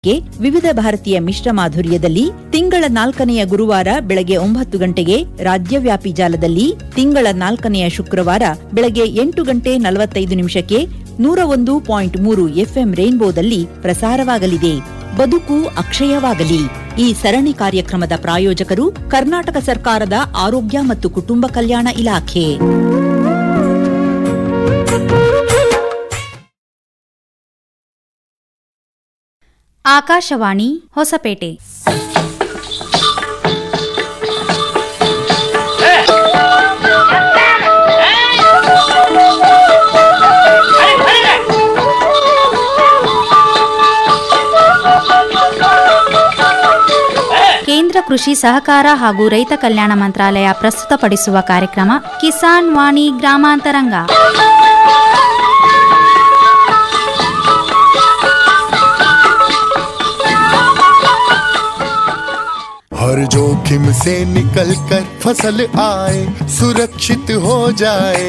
ಗೆ ವಿವಿಧ ಭಾರತೀಯ ಮಿಶ್ರ ಮಾಧುರ್ಯದಲ್ಲಿ ತಿಂಗಳ ನಾಲ್ಕನೆಯ ಗುರುವಾರ ಬೆಳಗ್ಗೆ ಒಂಬತ್ತು ಗಂಟೆಗೆ ರಾಜ್ಯವ್ಯಾಪಿ ಜಾಲದಲ್ಲಿ ತಿಂಗಳ ನಾಲ್ಕನೆಯ ಶುಕ್ರವಾರ ಬೆಳಗ್ಗೆ ಎಂಟು ಗಂಟೆ ನಲವತ್ತೈದು ನಿಮಿಷಕ್ಕೆ ನೂರ ಒಂದು ಪಾಯಿಂಟ್ ಮೂರು ಎಫ್ಎಂ ರೇನ್ಬೋದಲ್ಲಿ ಪ್ರಸಾರವಾಗಲಿದೆ ಬದುಕು ಅಕ್ಷಯವಾಗಲಿ ಈ ಸರಣಿ ಕಾರ್ಯಕ್ರಮದ ಪ್ರಾಯೋಜಕರು ಕರ್ನಾಟಕ ಸರ್ಕಾರದ ಆರೋಗ್ಯ ಮತ್ತು ಕುಟುಂಬ ಕಲ್ಯಾಣ ಇಲಾಖೆ ಆಕಾಶವಾಣಿ ಹೊಸಪೇಟೆ ಕೇಂದ್ರ ಕೃಷಿ ಸಹಕಾರ ಹಾಗೂ ರೈತ ಕಲ್ಯಾಣ ಮಂತ್ರಾಲಯ ಪ್ರಸ್ತುತಪಡಿಸುವ ಕಾರ್ಯಕ್ರಮ ಕಿಸಾನ್ ವಾಣಿ ಗ್ರಾಮಾಂತರಂಗ हर जोखिम से निकल कर फसल आए सुरक्षित हो जाए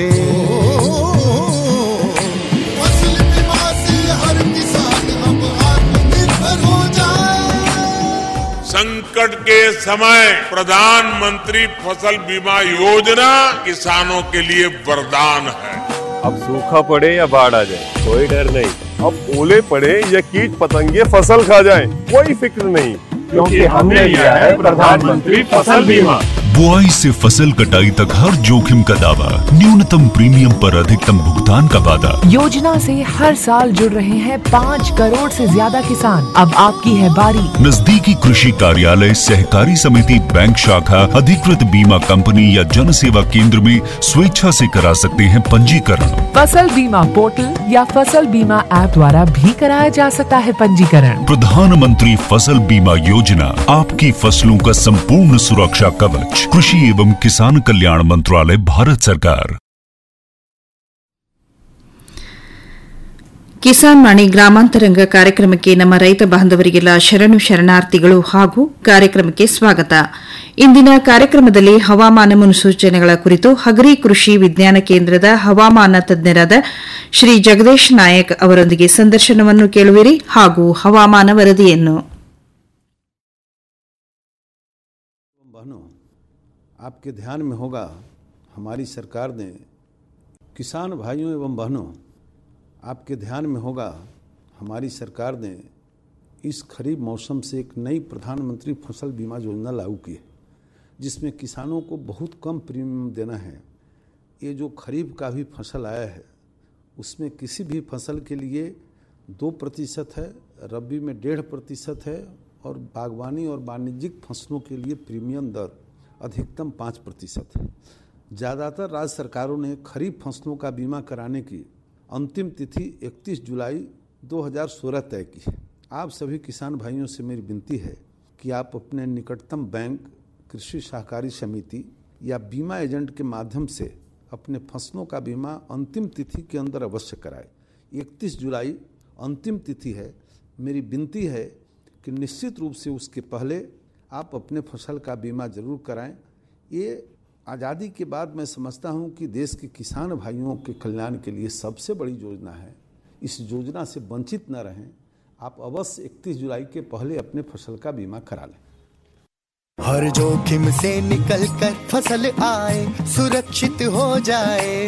फसल बीमा से हर किसान अब आत्मनिर्भर हो जाए संकट के समय प्रधानमंत्री फसल बीमा योजना किसानों के लिए वरदान है अब सूखा पड़े या बाढ़ आ जाए कोई डर नहीं अब ओले पड़े या कीट पतंगे फसल खा जाए कोई फिक्र नहीं क्योंकि हमने लिया है प्रधानमंत्री फसल बीमा बुआई से फसल कटाई तक हर जोखिम का दावा न्यूनतम प्रीमियम पर अधिकतम भुगतान का वादा योजना से हर साल जुड़ रहे हैं पाँच करोड़ से ज्यादा किसान अब आपकी है बारी नजदीकी कृषि कार्यालय सहकारी समिति बैंक शाखा अधिकृत बीमा कंपनी या जन सेवा केंद्र में स्वेच्छा से करा सकते हैं पंजीकरण फसल बीमा पोर्टल या फसल बीमा ऐप द्वारा भी कराया जा सकता है पंजीकरण प्रधानमंत्री फसल बीमा योजना आपकी फसलों का संपूर्ण सुरक्षा कवच कृषि एवं किसान कल्याण मंत्रालय भारत सरकार ಕಿಸಾನ್ ವಾಣಿ ಗ್ರಾಮಾಂತರಂಗ ಕಾರ್ಯಕ್ರಮಕ್ಕೆ ನಮ್ಮ ರೈತ ಬಾಂಧವರಿಗೆಲ್ಲ ಶರಣು ಶರಣಾರ್ಥಿಗಳು ಹಾಗೂ ಕಾರ್ಯಕ್ರಮಕ್ಕೆ ಸ್ವಾಗತ ಇಂದಿನ ಕಾರ್ಯಕ್ರಮದಲ್ಲಿ ಹವಾಮಾನ ಮುನ್ಸೂಚನೆಗಳ ಕುರಿತು ಹಗರಿ ಕೃಷಿ ವಿಜ್ಞಾನ ಕೇಂದ್ರದ ಹವಾಮಾನ ತಜ್ಞರಾದ ಶ್ರೀ ಜಗದೀಶ್ ನಾಯಕ್ ಅವರೊಂದಿಗೆ ಸಂದರ್ಶನವನ್ನು ಕೇಳುವಿರಿ ಹಾಗೂ ಹವಾಮಾನ ವರದಿಯನ್ನು बहनों आपके ध्यान में होगा हमारी सरकार ने किसान भाइयों एवं बहनों आपके ध्यान में होगा हमारी सरकार ने इस खरीफ मौसम से एक नई प्रधानमंत्री फसल बीमा योजना लागू की है जिसमें किसानों को बहुत कम प्रीमियम देना है ये जो खरीफ का भी फसल आया है उसमें किसी भी फसल के लिए दो प्रतिशत है रबी में डेढ़ प्रतिशत है और बागवानी और वाणिज्यिक फसलों के लिए प्रीमियम दर अधिकतम पाँच प्रतिशत है ज़्यादातर राज्य सरकारों ने खरीफ फसलों का बीमा कराने की अंतिम तिथि 31 जुलाई 2016 तय की है आप सभी किसान भाइयों से मेरी विनती है कि आप अपने निकटतम बैंक कृषि सहकारी समिति या बीमा एजेंट के माध्यम से अपने फसलों का बीमा अंतिम तिथि के अंदर अवश्य कराएं 31 जुलाई अंतिम तिथि है मेरी विनती है कि निश्चित रूप से उसके पहले आप अपने फसल का बीमा जरूर कराएं ये आज़ादी के बाद मैं समझता हूँ कि देश के किसान भाइयों के कल्याण के लिए सबसे बड़ी योजना है इस योजना से वंचित न रहें आप अवश्य 31 जुलाई के पहले अपने फसल का बीमा करा लें हर जोखिम से निकल कर फसल आए सुरक्षित हो जाए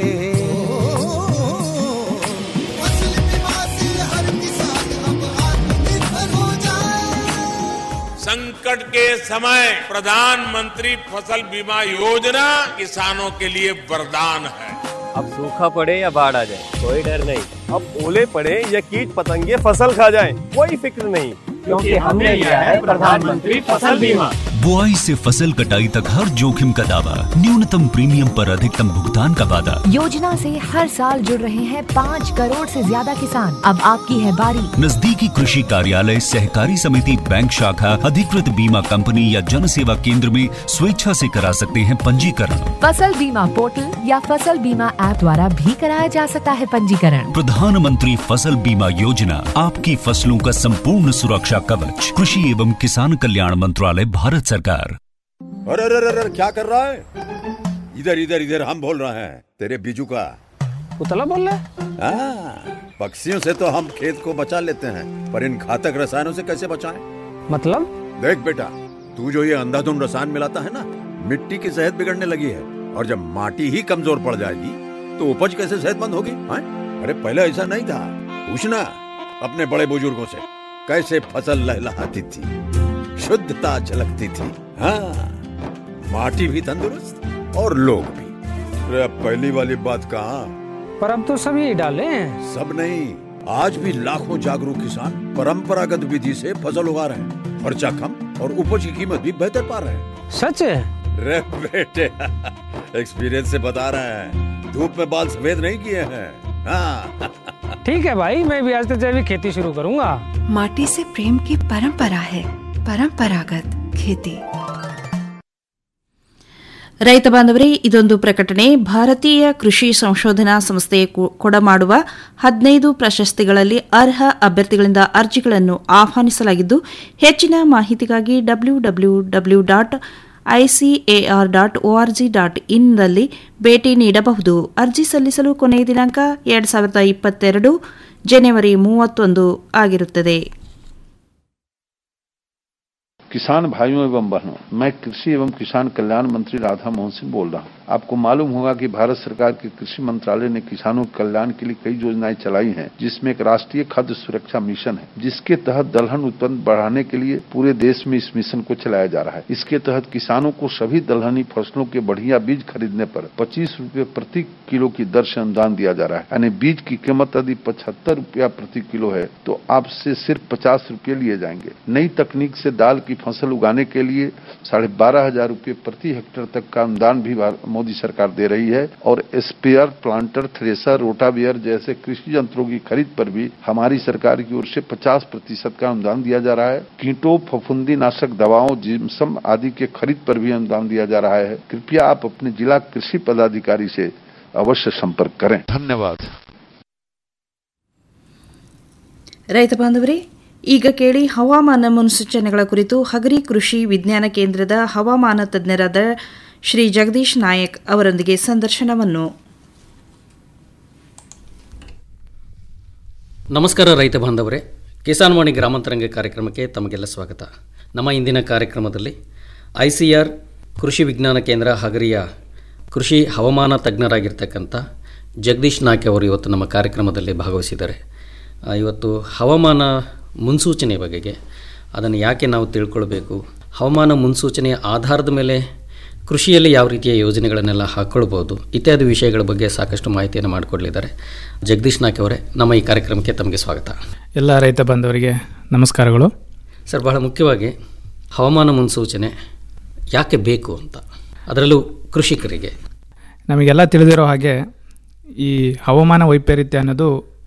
फसल बीमा से हर किसान अब आत्मनिर्भर हो जाए संकट के समय प्रधानमंत्री फसल बीमा योजना किसानों के लिए वरदान है अब सूखा पड़े या बाढ़ आ जाए कोई डर नहीं अब ओले पड़े या कीट पतंगे फसल खा जाए कोई फिक्र नहीं क्योंकि हमने लिया है प्रधानमंत्री फसल बीमा बुआई से फसल कटाई तक हर जोखिम का दावा न्यूनतम प्रीमियम पर अधिकतम भुगतान का वादा योजना से हर साल जुड़ रहे हैं पाँच करोड़ से ज्यादा किसान अब आपकी है बारी नजदीकी कृषि कार्यालय सहकारी समिति बैंक शाखा अधिकृत बीमा कंपनी या जन सेवा केंद्र में स्वेच्छा से करा सकते हैं पंजीकरण फसल बीमा पोर्टल या फसल बीमा ऐप द्वारा भी कराया जा सकता है पंजीकरण प्रधानमंत्री फसल बीमा योजना आपकी फसलों का संपूर्ण सुरक्षा कवच कृषि एवं किसान कल्याण मंत्रालय भारत सरकार अरे अरे अरे अरे, क्या कर रहा है इधर इधर इधर हम बोल रहे हैं तेरे बीजू का उतला बोल रहा है हाँ, पक्षियों से तो हम खेत को बचा लेते हैं पर इन घातक रसायनों से कैसे बचाएं? मतलब देख बेटा तू जो ये अंधाधुंध रसायन मिलाता है ना मिट्टी की सेहत बिगड़ने लगी है और जब माटी ही कमजोर पड़ जाएगी तो उपज कैसे सेहतमंद होगी हाँ? अरे पहले ऐसा नहीं था पूछना अपने बड़े बुजुर्गों से कैसे फसल लहलहाती थी शुद्धता झलकती थी हाँ माटी भी तंदुरुस्त और लोग भी अरे अब पहली वाली बात कहाँ पर अब तो सब यही डाले हैं सब नहीं आज भी लाखों जागरूक किसान परंपरागत विधि से फसल उगा रहे हैं खर्चा कम और उपज की कीमत भी बेहतर पा रहे हैं सच है रे बेटे एक्सपीरियंस से बता रहे हैं धूप में बाल सफेद नहीं किए हैं हाँ ठीक है भाई मैं भी आज से जैविक खेती शुरू करूंगा माटी से प्रेम की परंपरा है परंपरागत खेती ರೈತ ಬಾಂಧವರೇ ಇದೊಂದು ಪ್ರಕಟಣೆ ಭಾರತೀಯ ಕೃಷಿ ಸಂಶೋಧನಾ ಸಂಸ್ಥೆ ಕೊ- ಕೊಡಮಾಡುವ ಹದಿನೈದು ಪ್ರಶಸ್ತಿಗಳಲ್ಲಿ ಅರ್ಹ ಅಭ್ಯರ್ಥಿಗಳಿಂದ ಅರ್ಜಿಗಳನ್ನು ಆಹ್ವಾನಿಸಲಾಗಿದ್ದು ಹೆಚ್ಚಿನ ಮಾಹಿತಿಗಾಗಿ W W W dot ICAR dot ORG dot ಇನ್ನಲ್ಲಿ ಭೇಟಿ ನೀಡಬಹುದು ಅರ್ಜಿ ಸಲ್ಲಿಸಲು ಕೊನೆಯ ದಿನಾಂಕ ಎರಡು ಸಾವಿರದ ಇಪ್ಪತ್ತೆರಡು ಜನವರಿ ಮೂವತ್ತೊಂದು ಆಗಿರುತ್ತದೆ किसान भाइयों एवं बहनों मैं कृषि एवं किसान कल्याण मंत्री राधा मोहन सिंह बोल रहा हूँ आपको मालूम होगा कि भारत सरकार के कृषि मंत्रालय ने किसानों के कल्याण के लिए कई योजनाएं चलाई हैं जिसमें एक राष्ट्रीय खाद्य सुरक्षा मिशन है जिसके तहत दलहन उत्पन्न बढ़ाने के लिए पूरे देश में इस मिशन को चलाया जा रहा है इसके तहत किसानों को सभी दलहनी फसलों के बढ़िया बीज खरीदने पर पच्चीस रूपए प्रति किलो की दर से अनुदान दिया जा रहा है यानी बीज की कीमत यदि पचहत्तर रूपया प्रति किलो है तो आपसे सिर्फ पचास रूपये लिए जाएंगे नई तकनीक से दाल की फसल उगाने के लिए साढ़े बारह हजार रूपये प्रति हेक्टेयर तक का अनुदान भी भार- मोदी सरकार दे रही है और स्पेयर प्लांटर थ्रेसर रोटावियर जैसे कृषि यंत्रों की खरीद पर भी हमारी सरकार की ओर से 50 प्रतिशत का अनुदान दिया जा रहा है कीटों फफूंदी नाशक दवाओं जिम्सम आदि के खरीद पर भी अनुदान दिया जा रहा है कृपया आप अपने जिला कृषि पदाधिकारी से अवश्य संपर्क करें धन्यवाद ರೈತ ಬಾಂಧವರೇ ಈಗ ಕೇಳಿ ಹವಾಮಾನ ಮುನ್ಸೂಚನೆಗಳ ಕುರಿತು ಹಗರಿ ಕೃಷಿ ವಿಜ್ಞಾನ ಕೇಂದ್ರದ ಹವಾಮಾನ ತಜ್ಞರಾದ ಶ್ರೀ ಜಗದೀಶ್ ನಾಯಕ್ ಅವರೊಂದಿಗೆ ಸಂದರ್ಶನವನ್ನು ನಮಸ್ಕಾರ ರೈತ ಬಾಂಧವರೇ ಕಿಸಾನ್ ವಾಣಿ ಗ್ರಾಮಾಂತರಂಗ ಕಾರ್ಯಕ್ರಮಕ್ಕೆ ತಮಗೆಲ್ಲ ಸ್ವಾಗತ ನಮ್ಮ ಇಂದಿನ ಕಾರ್ಯಕ್ರಮದಲ್ಲಿ ಐ ಸಿ ಆರ್ ಕೃಷಿ ವಿಜ್ಞಾನ ಕೇಂದ್ರ ಹಗರಿಯ ಕೃಷಿ ಹವಾಮಾನ ತಜ್ಞರಾಗಿರ್ತಕ್ಕಂಥ ಜಗದೀಶ್ ನಾಯ್ಕ್ ಅವರು ಇವತ್ತು ನಮ್ಮ ಕಾರ್ಯಕ್ರಮದಲ್ಲಿ ಭಾಗವಹಿಸಿದ್ದಾರೆ ಆ, ಇವತ್ತು ಹವಾಮಾನ ಮುನ್ಸೂಚನೆ ಬಗೆಗೆ ಅದನ್ನು ಯಾಕೆ ನಾವು ತಿಳ್ಕೊಳ್ಬೇಕು ಹವಾಮಾನ ಮುನ್ಸೂಚನೆಯ ಆಧಾರದ ಮೇಲೆ ಕೃಷಿಯಲ್ಲಿ ಯಾವ ರೀತಿಯ ಯೋಜನೆಗಳನ್ನೆಲ್ಲ ಹಾಕ್ಕೊಳ್ಬೋದು ಇತ್ಯಾದಿ ವಿಷಯಗಳ ಬಗ್ಗೆ ಸಾಕಷ್ಟು ಮಾಹಿತಿಯನ್ನು ಮಾಡಿಕೊಡಲಿದ್ದಾರೆ ಜಗದೀಶ್ ನಾಯ್ಕ್ ಅವರೇ ನಮ್ಮ ಈ ಕಾರ್ಯಕ್ರಮಕ್ಕೆ ತಮಗೆ ಸ್ವಾಗತ ಎಲ್ಲ ರೈತ ಬಾಂಧವರಿಗೆ ನಮಸ್ಕಾರಗಳು ಸರ್ ಬಹಳ ಮುಖ್ಯವಾಗಿ ಹವಾಮಾನ ಮುನ್ಸೂಚನೆ ಯಾಕೆ ಬೇಕು ಅಂತ ಅದರಲ್ಲೂ ಕೃಷಿಕರಿಗೆ ನಮಗೆಲ್ಲ ತಿಳಿದಿರೋ ಹಾಗೆ ಈ ಹವಾಮಾನ ವೈಪರೀತ್ಯ ಅನ್ನೋದು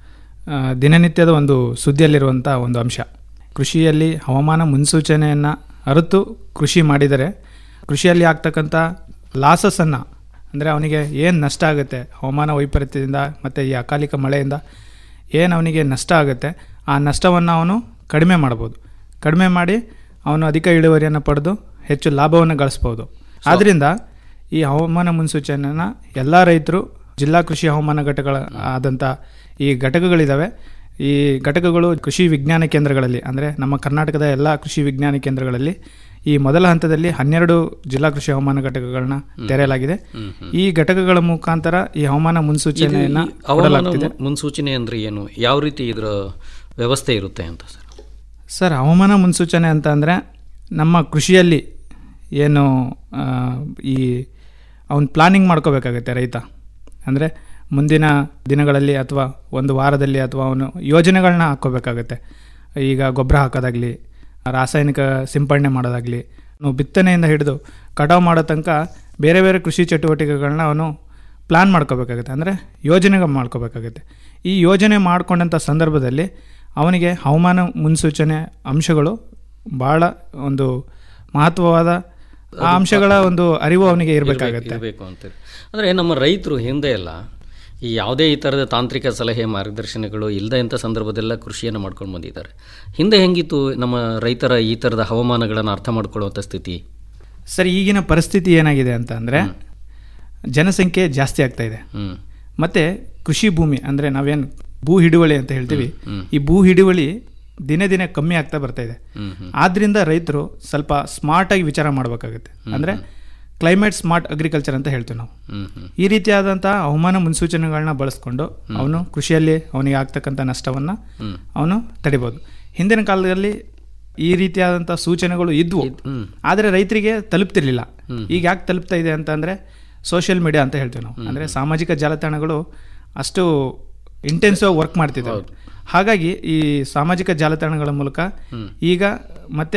ಆ, ದಿನನಿತ್ಯದ ಒಂದು ಸುದ್ದಿಯಲ್ಲಿರುವಂಥ ಒಂದು ಅಂಶ ಕೃಷಿಯಲ್ಲಿ ಹವಾಮಾನ ಮುನ್ಸೂಚನೆಯನ್ನು ಅರಿತು ಕೃಷಿ ಮಾಡಿದರೆ ಕೃಷಿಯಲ್ಲಿ ಆಗ್ತಕ್ಕಂಥ ಲಾಸಸನ್ನು ಅಂದರೆ ಅವನಿಗೆ ಏನು ನಷ್ಟ ಆಗುತ್ತೆ ಹವಾಮಾನ ವೈಪರೀತ್ಯದಿಂದ ಮತ್ತು ಈ ಅಕಾಲಿಕ ಮಳೆಯಿಂದ ಏನು ಅವನಿಗೆ ನಷ್ಟ ಆಗುತ್ತೆ ಆ ನಷ್ಟವನ್ನು ಅವನು ಕಡಿಮೆ ಮಾಡ್ಬೋದು ಕಡಿಮೆ ಮಾಡಿ ಅವನು ಅಧಿಕ ಇಳುವರಿಯನ್ನು ಪಡೆದು ಹೆಚ್ಚು ಲಾಭವನ್ನು ಗಳಿಸ್ಬೋದು ಆದ್ದರಿಂದ ಈ ಹವಾಮಾನ ಮುನ್ಸೂಚನೆಯನ್ನು ಎಲ್ಲ ರೈತರು ಜಿಲ್ಲಾ ಕೃಷಿ ಹವಾಮಾನ ಘಟಕಗಳ ಆದಂಥ ಈ ಘಟಕಗಳಿದ್ದಾವೆ ಈ ಘಟಕಗಳು ಕೃಷಿ ವಿಜ್ಞಾನ ಕೇಂದ್ರಗಳಲ್ಲಿ ಅಂದರೆ ನಮ್ಮ ಕರ್ನಾಟಕದ ಎಲ್ಲ ಕೃಷಿ ವಿಜ್ಞಾನ ಕೇಂದ್ರಗಳಲ್ಲಿ ಈ ಮೊದಲ ಹಂತದಲ್ಲಿ ಹನ್ನೆರಡು ಜಿಲ್ಲಾ ಕೃಷಿ ಹವಾಮಾನ ಘಟಕಗಳನ್ನ ತೆರೆಯಲಾಗಿದೆ ಈ ಘಟಕಗಳ ಮುಖಾಂತರ ಈ ಹವಾಮಾನ ಮುನ್ಸೂಚನೆಯನ್ನ ಇದು ಈ ಹವಾಮಾನ ಕೊಡಲಾಗ್ತಿದೆ ಮು- ಮುನ್ಸೂಚನೆ ಅಂದರೆ ಏನು ಯಾವ ರೀತಿ ಇದರ ವ್ಯವಸ್ಥೆ ಇರುತ್ತೆ ಅಂತ ಸರ್ ಸರ್ ಹವಾಮಾನ ಮುನ್ಸೂಚನೆ ಅಂತ ಅಂದರೆ ನಮ್ಮ ಕೃಷಿಯಲ್ಲಿ ಏನು ಆ, ಈ ಅವನು ಪ್ಲಾನಿಂಗ್ ಮಾಡ್ಕೋಬೇಕಾಗತ್ತೆ ರೈತ ಅಂದರೆ ಮುಂದಿನ ದಿನಗಳಲ್ಲಿ ಅಥವಾ ಒಂದು ವಾರದಲ್ಲಿ ಅಥವಾ ಅವನು ಯೋಜನೆಗಳನ್ನ ಹಾಕ್ಕೋಬೇಕಾಗತ್ತೆ ಈಗ ಗೊಬ್ಬರ ಹಾಕೋದಾಗಲಿ ರಾಸಾಯನಿಕ ಸಿಂಪಡಣೆ ಮಾಡೋದಾಗಲಿ ಅವನು ಬಿತ್ತನೆಯಿಂದ ಹಿಡಿದು ಕಟಾವು ಮಾಡೋ ತನಕ ಬೇರೆ ಬೇರೆ ಕೃಷಿ ಚಟುವಟಿಕೆಗಳನ್ನ ಅವನು ಪ್ಲ್ಯಾನ್ ಮಾಡ್ಕೋಬೇಕಾಗುತ್ತೆ ಅಂದರೆ ಯೋಜನೆಗಳು ಮಾಡ್ಕೋಬೇಕಾಗುತ್ತೆ ಈ ಯೋಜನೆ ಮಾಡಿಕೊಂಡಂಥ ಸಂದರ್ಭದಲ್ಲಿ ಅವನಿಗೆ ಹವಾಮಾನ ಮುನ್ಸೂಚನೆ ಅಂಶಗಳು ಭಾಳ ಒಂದು ಮಹತ್ವವಾದ ಆ ಅಂಶಗಳ ಒಂದು ಅರಿವು ಅವನಿಗೆ ಇರಬೇಕಾಗತ್ತೆ ಇರಬೇಕು ಅಂತೇಳಿ ಅಂದರೆ ನಮ್ಮ ರೈತರು ಹಿಂದೆ ಎಲ್ಲ ಈ ಯಾವುದೇ ಈ ಥರದ ತಾಂತ್ರಿಕ ಸಲಹೆ ಮಾರ್ಗದರ್ಶನಗಳು ಇಲ್ಲದೆ ಇಂಥ ಸಂದರ್ಭದೆಲ್ಲ ಕೃಷಿಯನ್ನು ಮಾಡ್ಕೊಂಡು ಬಂದಿದ್ದಾರೆ ಹಿಂದೆ ಹೆಂಗಿತ್ತು ನಮ್ಮ ರೈತರ ಈ ಥರದ ಹವಾಮಾನಗಳನ್ನು ಅರ್ಥ ಮಾಡ್ಕೊಳ್ಳುವಂಥ ಸ್ಥಿತಿ ಸರ್ ಈಗಿನ ಪರಿಸ್ಥಿತಿ ಏನಾಗಿದೆ ಅಂತ ಅಂದರೆ ಜನಸಂಖ್ಯೆ ಜಾಸ್ತಿ ಆಗ್ತಾ ಇದೆ ಹ್ಮ್. ಮತ್ತು ಕೃಷಿ ಭೂಮಿ ಅಂದರೆ ನಾವೇನು ಭೂ ಹಿಡುವಳಿ ಅಂತ ಹೇಳ್ತೀವಿ ಹ್ಮ್. ಈ ಭೂ ಹಿಡುವಳಿ ದಿನೇ ದಿನೇ ಕಮ್ಮಿ ಆಗ್ತಾ ಬರ್ತಾ ಇದೆ ಹ್ಮ್, ಹ್ಮ್. ಆದ್ರಿಂದ ರೈತರು ಸ್ವಲ್ಪ ಸ್ಮಾರ್ಟಾಗಿ ವಿಚಾರ ಮಾಡಬೇಕಾಗುತ್ತೆ ಅಂದರೆ ಕ್ಲೈಮೇಟ್ ಸ್ಮಾರ್ಟ್ ಅಗ್ರಿಕಲ್ಚರ್ ಅಂತ ಹೇಳ್ತೀವಿ ನಾವು ಹ್ಮ್, ಹ್ಮ್. ಈ ರೀತಿಯಾದಂಥ ಹವಾಮಾನ ಮುನ್ಸೂಚನೆಗಳನ್ನ ಬಳಸ್ಕೊಂಡು ಅವನು ಕೃಷಿಯಲ್ಲಿ ಅವನಿಗೆ ಆಗ್ತಕ್ಕಂಥ ನಷ್ಟವನ್ನು ಹ್ಮ್. ಅವನು ತಡಿಬೋದು ಹಿಂದಿನ ಕಾಲದಲ್ಲಿ ಈ ರೀತಿಯಾದಂಥ ಸೂಚನೆಗಳು ಇದ್ವು ಹ್ಮ್. ಆದರೆ ರೈತರಿಗೆ ತಲುಪ್ತಿರ್ಲಿಲ್ಲ ಹ್ಮ್. ಈಗ ಯಾಕೆ ತಲುಪ್ತಾ ಇದೆ ಅಂತಂದರೆ ಸೋಷಿಯಲ್ ಮೀಡಿಯಾ ಅಂತ ಹೇಳ್ತೀವಿ ನಾವು ಅಂದರೆ ಸಾಮಾಜಿಕ ಜಾಲತಾಣಗಳು ಅಷ್ಟು ಇಂಟೆನ್ಸಿವ್ ವರ್ಕ್ ಮಾಡ್ತಿದ್ದಾವೆ ಹಾಗಾಗಿ ಈ ಸಾಮಾಜಿಕ ಜಾಲತಾಣಗಳ ಮೂಲಕ ಹ್ಮ್. ಈಗ ಮತ್ತೆ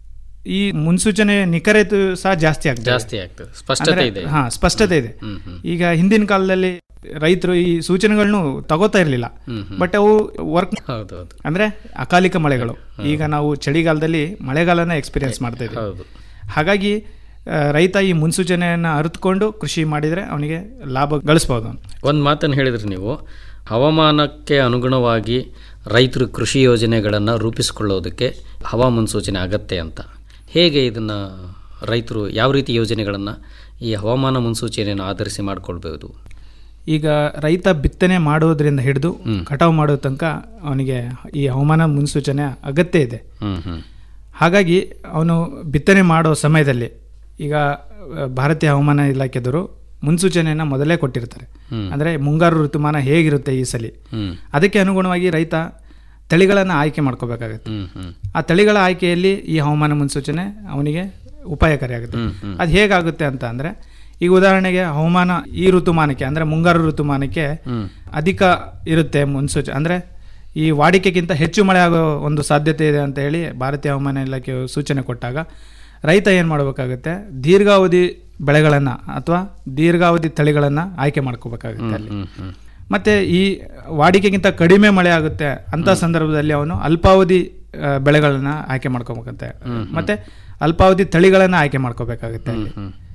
ಈ ಮುನ್ಸೂಚನೆ ನಿಖರತೆ ಸಹ ಜಾಸ್ತಿ ಆಗ್ತದೆ ಜಾಸ್ತಿ ಆಗ್ತದೆ ಸ್ಪಷ್ಟತೆ ಅಂದ್ರೆ- ಇದೆ ಹಾ ಸ್ಪಷ್ಟತೆ ಇದೆ ಹ್ಮ್, ಹ್ಮ್. ಈಗ ಹಿಂದಿನ ಕಾಲದಲ್ಲಿ ರೈತರು ಈ ಸೂಚನೆಗಳನ್ನು ತಗೋತಾ ಇರಲಿಲ್ಲ ಹ್ಮ್, ಹ್ಮ್. ಬಟ್ ಅವು ವರ್ಕ್ ಹೌದೌದು ಅಂದ್ರೆ ಅಕಾಲಿಕ ಮಳೆಗಳು ಈಗ ನಾವು ಚಳಿಗಾಲದಲ್ಲಿ ಮಳೆಗಾಲನ ಎಕ್ಸ್ಪೀರಿಯನ್ಸ್ ಮಾಡ್ತಾ ಇದ್ದೀವಿ ಹೌದು ಹಾಗಾಗಿ ಆ, ರೈತ ಈ ಮುನ್ಸೂಚನೆಯನ್ನು ಅರಿತುಕೊಂಡು ಕೃಷಿ ಮಾಡಿದರೆ ಅವನಿಗೆ ಲಾಭ ಗಳಿಸ್ಬೋದು ಅವ್ನು. ಒಂದು ಮಾತನ್ನು ಹೇಳಿದ್ರಿ ನೀವು ಹವಾಮಾನಕ್ಕೆ ಅನುಗುಣವಾಗಿ ರೈತರು ಕೃಷಿ ಯೋಜನೆಗಳನ್ನು ರೂಪಿಸಿಕೊಳ್ಳೋದಕ್ಕೆ ಹವಾ ಮುನ್ಸೂಚನೆ ಅಗತ್ಯ ಅಂತ ಹೇಗೆ ಇದನ್ನು ರೈತರು ಯಾವ ರೀತಿ ಯೋಜನೆಗಳನ್ನು ಈ ಹವಾಮಾನ ಮುನ್ಸೂಚನೆಯನ್ನು ಆಧರಿಸಿ ಮಾಡಿಕೊಳ್ಬೋದು ಈಗ ರೈತ ಬಿತ್ತನೆ ಮಾಡೋದ್ರಿಂದ ಹಿಡಿದು ಕಟಾವು ಮಾಡೋ ತನಕ ಅವನಿಗೆ ಈ ಹವಾಮಾನ ಮುನ್ಸೂಚನೆ ಅಗತ್ಯ ಇದೆ ಹ್ಮ್ ಹ್ಮ್ ಹಾಗಾಗಿ ಅವನು ಬಿತ್ತನೆ ಮಾಡೋ ಸಮಯದಲ್ಲಿ ಈಗ ಆ, ಭಾರತೀಯ ಹವಾಮಾನ ಇಲಾಖೆದವರು ಮುನ್ಸೂಚನೆಯನ್ನು ಮೊದಲೇ ಕೊಟ್ಟಿರ್ತಾರೆ ಹ್ಮ್. ಅಂದರೆ ಮುಂಗಾರು ಋತುಮಾನ ಹೇಗಿರುತ್ತೆ ಈ ಸಲ ಹ್ಮ್. ಅದಕ್ಕೆ ಅನುಗುಣವಾಗಿ ರೈತ ತಳಿಗಳನ್ನು ಆಯ್ಕೆ ಮಾಡ್ಕೋಬೇಕಾಗುತ್ತೆ ಹ್ಮ್ ಹ್ಮ್ ಆ ತಳಿಗಳ ಆಯ್ಕೆಯಲ್ಲಿ ಈ ಹವಾಮಾನ ಮುನ್ಸೂಚನೆ ಅವನಿಗೆ ಉಪಾಯಕಾರಿಯಾಗುತ್ತೆ ಹ್ಮ್, ಹ್ಮ್. ಅದು ಹೇಗಾಗುತ್ತೆ ಅಂತ ಅಂದರೆ ಈಗ ಉದಾಹರಣೆಗೆ ಹವಾಮಾನ ಈ ಋತುಮಾನಕ್ಕೆ ಅಂದರೆ ಮುಂಗಾರು ಋತುಮಾನಕ್ಕೆ ಹ್ಮ್. ಅಧಿಕ ಇರುತ್ತೆ ಮುನ್ಸೂಚನೆ ಅಂದರೆ ಈ ವಾಡಿಕೆಗಿಂತ ಹೆಚ್ಚು ಮಳೆ ಆಗೋ ಒಂದು ಸಾಧ್ಯತೆ ಇದೆ ಅಂತ ಹೇಳಿ ಭಾರತೀಯ ಹವಾಮಾನ ಇಲಾಖೆ ಸೂಚನೆ ಕೊಟ್ಟಾಗ ರೈತ ಏನು ಮಾಡಬೇಕಾಗುತ್ತೆ ದೀರ್ಘಾವಧಿ ಬೆಳೆಗಳನ್ನು ಅಥವಾ ದೀರ್ಘಾವಧಿ ತಳಿಗಳನ್ನು ಆಯ್ಕೆ ಮಾಡ್ಕೋಬೇಕಾಗುತ್ತೆ ಅಲ್ಲಿ ಹ್ಮ್ ಹ್ಮ್ ಮತ್ತೆ ಈ ವಾಡಿಕೆಗಿಂತ ಕಡಿಮೆ ಮಳೆ ಆಗುತ್ತೆ ಅಂತ ಸಂದರ್ಭದಲ್ಲಿ ಅವನು ಅಲ್ಪಾವಧಿ ಆ, ಬೆಳೆಗಳನ್ನ ಆಯ್ಕೆ ಮಾಡ್ಕೋಬೇಕಂತೆ ಮತ್ತೆ ಅಲ್ಪಾವಧಿ ತಳಿಗಳನ್ನ ಆಯ್ಕೆ ಮಾಡ್ಕೋಬೇಕಾಗುತ್ತೆ ಅಲ್ಲಿ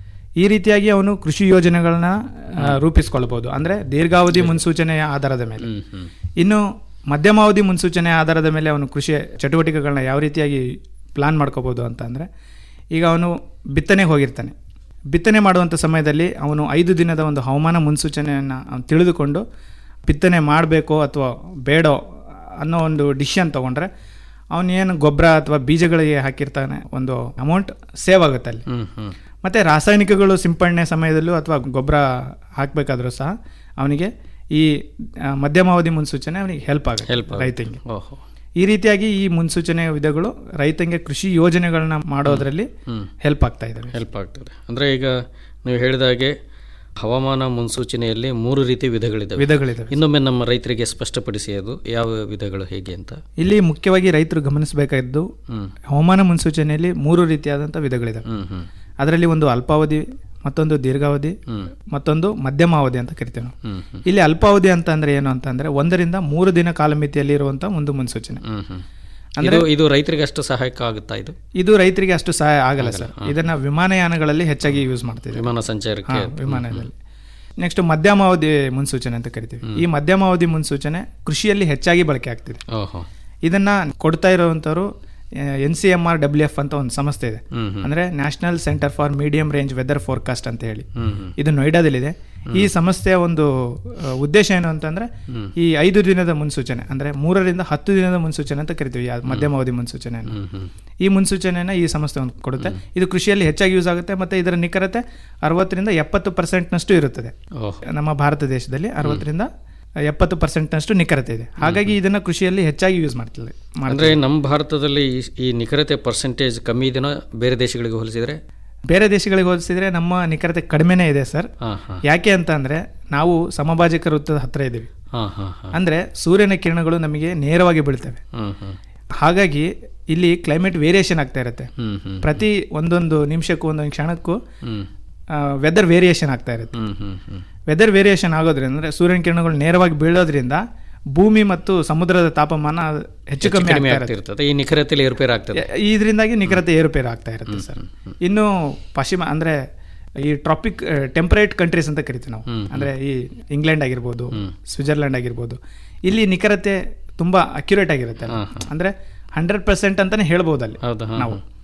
ಈ ರೀತಿಯಾಗಿ ಅವನು ಕೃಷಿ ಯೋಜನೆಗಳನ್ನ ಆ, ರೂಪಿಸ್ಕೊಳ್ಬಹುದು ಅಂದ್ರೆ ದೀರ್ಘಾವಧಿ ಮುನ್ಸೂಚನೆಯ ಆಧಾರದ ಮೇಲೆ ಹ್ಮ್ ಹ್ಮ್ ಇನ್ನು ಮಧ್ಯಮಾವಧಿ ಮುನ್ಸೂಚನೆ ಆಧಾರದ ಮೇಲೆ ಅವನು ಕೃಷಿ ಚಟುವಟಿಕೆಗಳನ್ನ ಯಾವ ರೀತಿಯಾಗಿ ಪ್ಲಾನ್ ಮಾಡ್ಕೋಬಹುದು ಅಂತ ಅಂದರೆ ಈಗ ಅವನು ಬಿತ್ತನೆಗೆ ಹೋಗಿರ್ತಾನೆ ಬಿತ್ತನೆ ಮಾಡುವಂಥ ಸಮಯದಲ್ಲಿ ಅವನು ಐದು ದಿನದ ಒಂದು ಹವಾಮಾನ ಮುನ್ಸೂಚನೆಯನ್ನು ಅವನು ತಿಳಿದುಕೊಂಡು ಬಿತ್ತನೆ ಮಾಡಬೇಕೋ ಅಥವಾ ಬೇಡೋ ಅನ್ನೋ ಒಂದು ಡಿಸಿಷನ್ ತೊಗೊಂಡ್ರೆ ಅವನು ಏನು ಗೊಬ್ಬರ ಅಥವಾ ಬೀಜಗಳಿಗೆ ಹಾಕಿರ್ತಾನೆ ಒಂದು ಅಮೌಂಟ್ ಸೇವ್ ಆಗುತ್ತೆ ಅಲ್ಲಿ ಹ್ಮ್ ಹ್ಮ್ ಮತ್ತು ರಾಸಾಯನಿಕಗಳು ಸಿಂಪಡಣೆ ಸಮಯದಲ್ಲೂ ಅಥವಾ ಗೊಬ್ಬರ ಹಾಕಬೇಕಾದ್ರೂ ಸಹ ಅವನಿಗೆ ಈ ಆ, ಮಧ್ಯಮಾವಧಿ ಮುನ್ಸೂಚನೆ ಅವನಿಗೆ ಹೆಲ್ಪ್ ಆಗುತ್ತೆ Help ಆಗುತ್ತೆ. ರೈತಂಗೆ ಓಹೋ ಈ ರೀತಿಯಾಗಿ ಈ ಮುನ್ಸೂಚನೆ ವಿಧಗಳು ರೈತಂಗೆ ಕೃಷಿ ಯೋಜನೆಗಳನ್ನ ಮಾಡೋದ್ರಲ್ಲಿ ಹ್ಮ್. ಹೆಲ್ಪ್ ಆಗ್ತಾ ಇದ್ದಾವೆ ಹೆಲ್ಪ್ ಆಗ್ತದೆ ಅಂದರೆ ಈಗ ನೀವು ಹೇಳಿದ ಹಾಗೆ ಹವಾಮಾನ ಮುನ್ಸೂಚನೆಯಲ್ಲಿ ಮೂರು ರೀತಿ ವಿಧಗಳಿದ್ದಾವೆ ವಿಧಗಳಿದಾವೆ. ಇನ್ನೊಮ್ಮೆ ನಮ್ಮ ರೈತರಿಗೆ ಸ್ಪಷ್ಟಪಡಿಸಿ ಅದು ಯಾವ ವಿಧಗಳು ಹೇಗೆ ಅಂತ ಇಲ್ಲಿ ಮುಖ್ಯವಾಗಿ ರೈತರು ಗಮನಿಸಬೇಕಾದ್ದು ಹ್ಮ್. ಹವಾಮಾನ ಮುನ್ಸೂಚನೆಯಲ್ಲಿ ಮೂರು ರೀತಿಯಾದಂಥ ವಿಧಗಳಿದಾವೆ ಹ್ಮ್ ಹ್ಮ್ ಅದರಲ್ಲಿ ಒಂದು ಅಲ್ಪಾವಧಿ ಮತ್ತೊಂದು ದೀರ್ಘಾವಧಿ ಹ್ಮ್. ಮತ್ತೊಂದು ಮಧ್ಯಮಾವಧಿ ಅಂತ ಕರಿತೇವೆ ನಾವು ಹ್ಮ್ ಹ್ಮ್ ಇಲ್ಲಿ ಅಲ್ಪಾವಧಿ ಅಂತ ಅಂದ್ರೆ ಏನು ಅಂತ ಅಂದ್ರೆ ಒಂದರಿಂದ ಮೂರು ದಿನ ಕಾಲಮಿತಿಯಲ್ಲಿ ಇರುವಂತಹ ಒಂದು ಮುನ್ಸೂಚನೆ ಹ್ಮ್ ಹ್ಮ್ ಅಂದ್ರೆ ಇದು ಇದು ರೈತರಿಗೆ ಅಷ್ಟು ಸಹಾಯಕ ಆಗುತ್ತಾ ಇದು ಇದು ರೈತರಿಗೆ ಅಷ್ಟು ಸಹಾಯ ಆಗಲ್ಲ ಸರ್ ಇದನ್ನ ವಿಮಾನಯಾನಗಳಲ್ಲಿ ಹೆಚ್ಚಾಗಿ ಯೂಸ್ ಮಾಡ್ತಿದ್ದೀವಿ ವಿಮಾನ ಸಂಚಾರಕ್ಕೆ ಹಾ, ವಿಮಾನದಲ್ಲಿ ನೆಕ್ಸ್ಟ್ ಮಧ್ಯಮಾವಧಿ ಮುನ್ಸೂಚನೆ ಅಂತ ಕರಿತೀವಿ ಈ ಮಧ್ಯಮಾವಧಿ ಮುನ್ಸೂಚನೆ ಕೃಷಿಯಲ್ಲಿ ಹೆಚ್ಚಾಗಿ ಬಳಕೆ ಆಗ್ತಿದೆ ಓಹೋ ಇದನ್ನ ಕೊಡ್ತಾ ಇರುವಂತವರು N C M R W F ಅಂತ ಒಂದು ಸಂಸ್ಥೆ ಇದೆ ಹ್ಮ್ ಹ್ಮ್. ಅಂದ್ರೆ national centre for medium range weather forecast ಅಂತ ಹೇಳಿ ಹ್ಮ್ ಹ್ಮ್. ಇದು ನೋಯ್ಡಾದಲ್ಲಿದೆ ಈ ಸಂಸ್ಥೆಯ ಒಂದು ಆ, ಉದ್ದೇಶ ಏನು ಅಂತಂದ್ರೆ ಹ್ಮ್. ಈ ಐದು ದಿನದ ಮುನ್ಸೂಚನೆ ಅಂದ್ರೆ ಮೂರರಿಂದ ಹತ್ತು ದಿನದ ಮುನ್ಸೂಚನೆ ಅಂತ ಕರಿತೀವಿ ಆ ಮಧ್ಯಮಾವಧಿ ಮುನ್ಸೂಚನೆಯನ್ನು ಹ್ಮ್ ಹ್ಮ್ ಈ ಮುನ್ಸೂಚನೆಯನ್ನ ಈ ಸಂಸ್ಥೆ ಒಂದು ಕೊಡುತ್ತೆ ಇದು ಕೃಷಿಯಲ್ಲಿ ಹೆಚ್ಚಾಗಿ ಯೂಸ್ ಆಗುತ್ತೆ ಮತ್ತೆ ಇದರ ನಿಖರತೆ ಅರವತ್ತರಿಂದ ಎಪ್ಪತ್ತು ಪರ್ಸೆಂಟ್ನಷ್ಟು ಇರುತ್ತದೆ ಓಹೋ ನಮ್ಮ ಭಾರತ ದೇಶದಲ್ಲಿ ಅರವತ್ತರಿಂದ ಎಪ್ಪತ್ತು ಪರ್ಸೆಂಟ್ನಷ್ಟು ನಿಖರತೆ ಇದೆ ಹಾಗಾಗಿ ಇದನ್ನ ಕೃಷಿಯಲ್ಲಿ ಹೆಚ್ಚಾಗಿ ಯೂಸ್ ಮಾಡ್ತಿಲ್ಲ ಅಂದ್ರೆ ನಮ್ಮ ಭಾರತದಲ್ಲಿ ಈ- ಈ ನಿಖರತೆ ಪರ್ಸೆಂಟೇಜ್ ಕಮ್ಮಿ ಇದೆನಾ ಬೇರೆ ದೇಶಗಳಿಗೆ ಹೋಲಿಸಿದ್ರೆ ಬೇರೆ ದೇಶಗಳಿಗೆ ಹೋಲಿಸಿದ್ರೆ ನಮ್ಮ ನಿಖರತೆ ಕಡಿಮೆನೇ ಇದೆ ಸರ್ ಹಾ ಹಾ ಯಾಕೆ ಅಂತ ಅಂದ್ರೆ ನಾವು ಸಮಭಾಜಕ ವೃತ್ತದ ಹತ್ರ ಇದ್ದೀವಿ ಹಾ ಹಾ ಹಾ ಅಂದ್ರೆ ಸೂರ್ಯನ ಕಿರಣಗಳು ನಮಗೆ ನೇರವಾಗಿ ಬೀಳ್ತವೆ ಹ್ಮ್ ಹ್ಮ್ ಹಾಗಾಗಿ ಇಲ್ಲಿ ಕ್ಲೈಮೇಟ್ ವೇರಿಯೇಷನ್ ಆಗ್ತಾ ಇರುತ್ತೆ ಹ್ಮ್ ಹ್ಮ್ ಪ್ರತಿ ಒಂದೊಂದು ನಿಮಿಷಕ್ಕೂ ಒಂದೊಂದು ಕ್ಷಣಕ್ಕೂ ಹ್ಮ್ ವೆದರ್ ವೇರಿಯೇಷನ್ ಆಗ್ತಾ ಇರುತ್ತೆ ಹ್ಮ್ ಹ್ಮ್ ಹ್ಮ್ ವೆದರ್ ವೇರಿಯೇಷನ್ ಆಗೋದ್ರಿಂದ ಅಂದ್ರೆ ಸೂರ್ಯನ ಕಿರಣಗಳು ನೇರವಾಗಿ ಬೀಳೋದ್ರಿಂದ ಭೂಮಿ ಮತ್ತು ಸಮುದ್ರದ ತಾಪಮಾನ ಹೆಚ್ಚು ಕಮ್ಮಿ ಕಡಿಮೆ ಆಗ್ತಾ ಇರುತ್ತೆ ಆಗ್ತಿರ್ತದೆ ಈ ನಿಖರತೆಯಲ್ಲಿ ಏರುಪೇರು ಆಗ್ತದೆ ಎ- ಇದರಿಂದಾಗಿ ನಿಖರತೆ ಏರುಪೇರು ಆಗ್ತಾ ಇರುತ್ತೆ ಸರ್ ಇನ್ನು ಪಶ್ಚಿಮ ಅಂದ್ರೆ ಈ ಟ್ರಾಪಿಕ್ ಟೆಂಪರೇಟ್ ಕಂಟ್ರೀಸ್ ಅಂತ ಕರಿತೀವಿ ನಾವು ಹ್ಮ್, ಅಂದ್ರೆ ಈ ಇಂಗ್ಲೆಂಡ್ ಆಗಿರ್ಬೋದು ಸ್ವಿಟ್ಜರ್ಲೆಂಡ್ ಆಗಿರ್ಬೋದು ಇಲ್ಲಿ ನಿಖರತೆ ತುಂಬಾ ಅಕ್ಯುರೇಟ್ ಆಗಿರುತ್ತೆ ಅಲ್ಲಿ. ಹಾ, ಹಾ. ಅಂದ್ರೆ ಹಂಡ್ರೆಡ್ ಪರ್ಸೆಂಟ್ ಅಂತಾನೆ ಹೇಳ್ಬೋದು ಅಲ್ಲಿ ಹೌದಾ ಹಾ, ನಾವು ಹ್ಮ್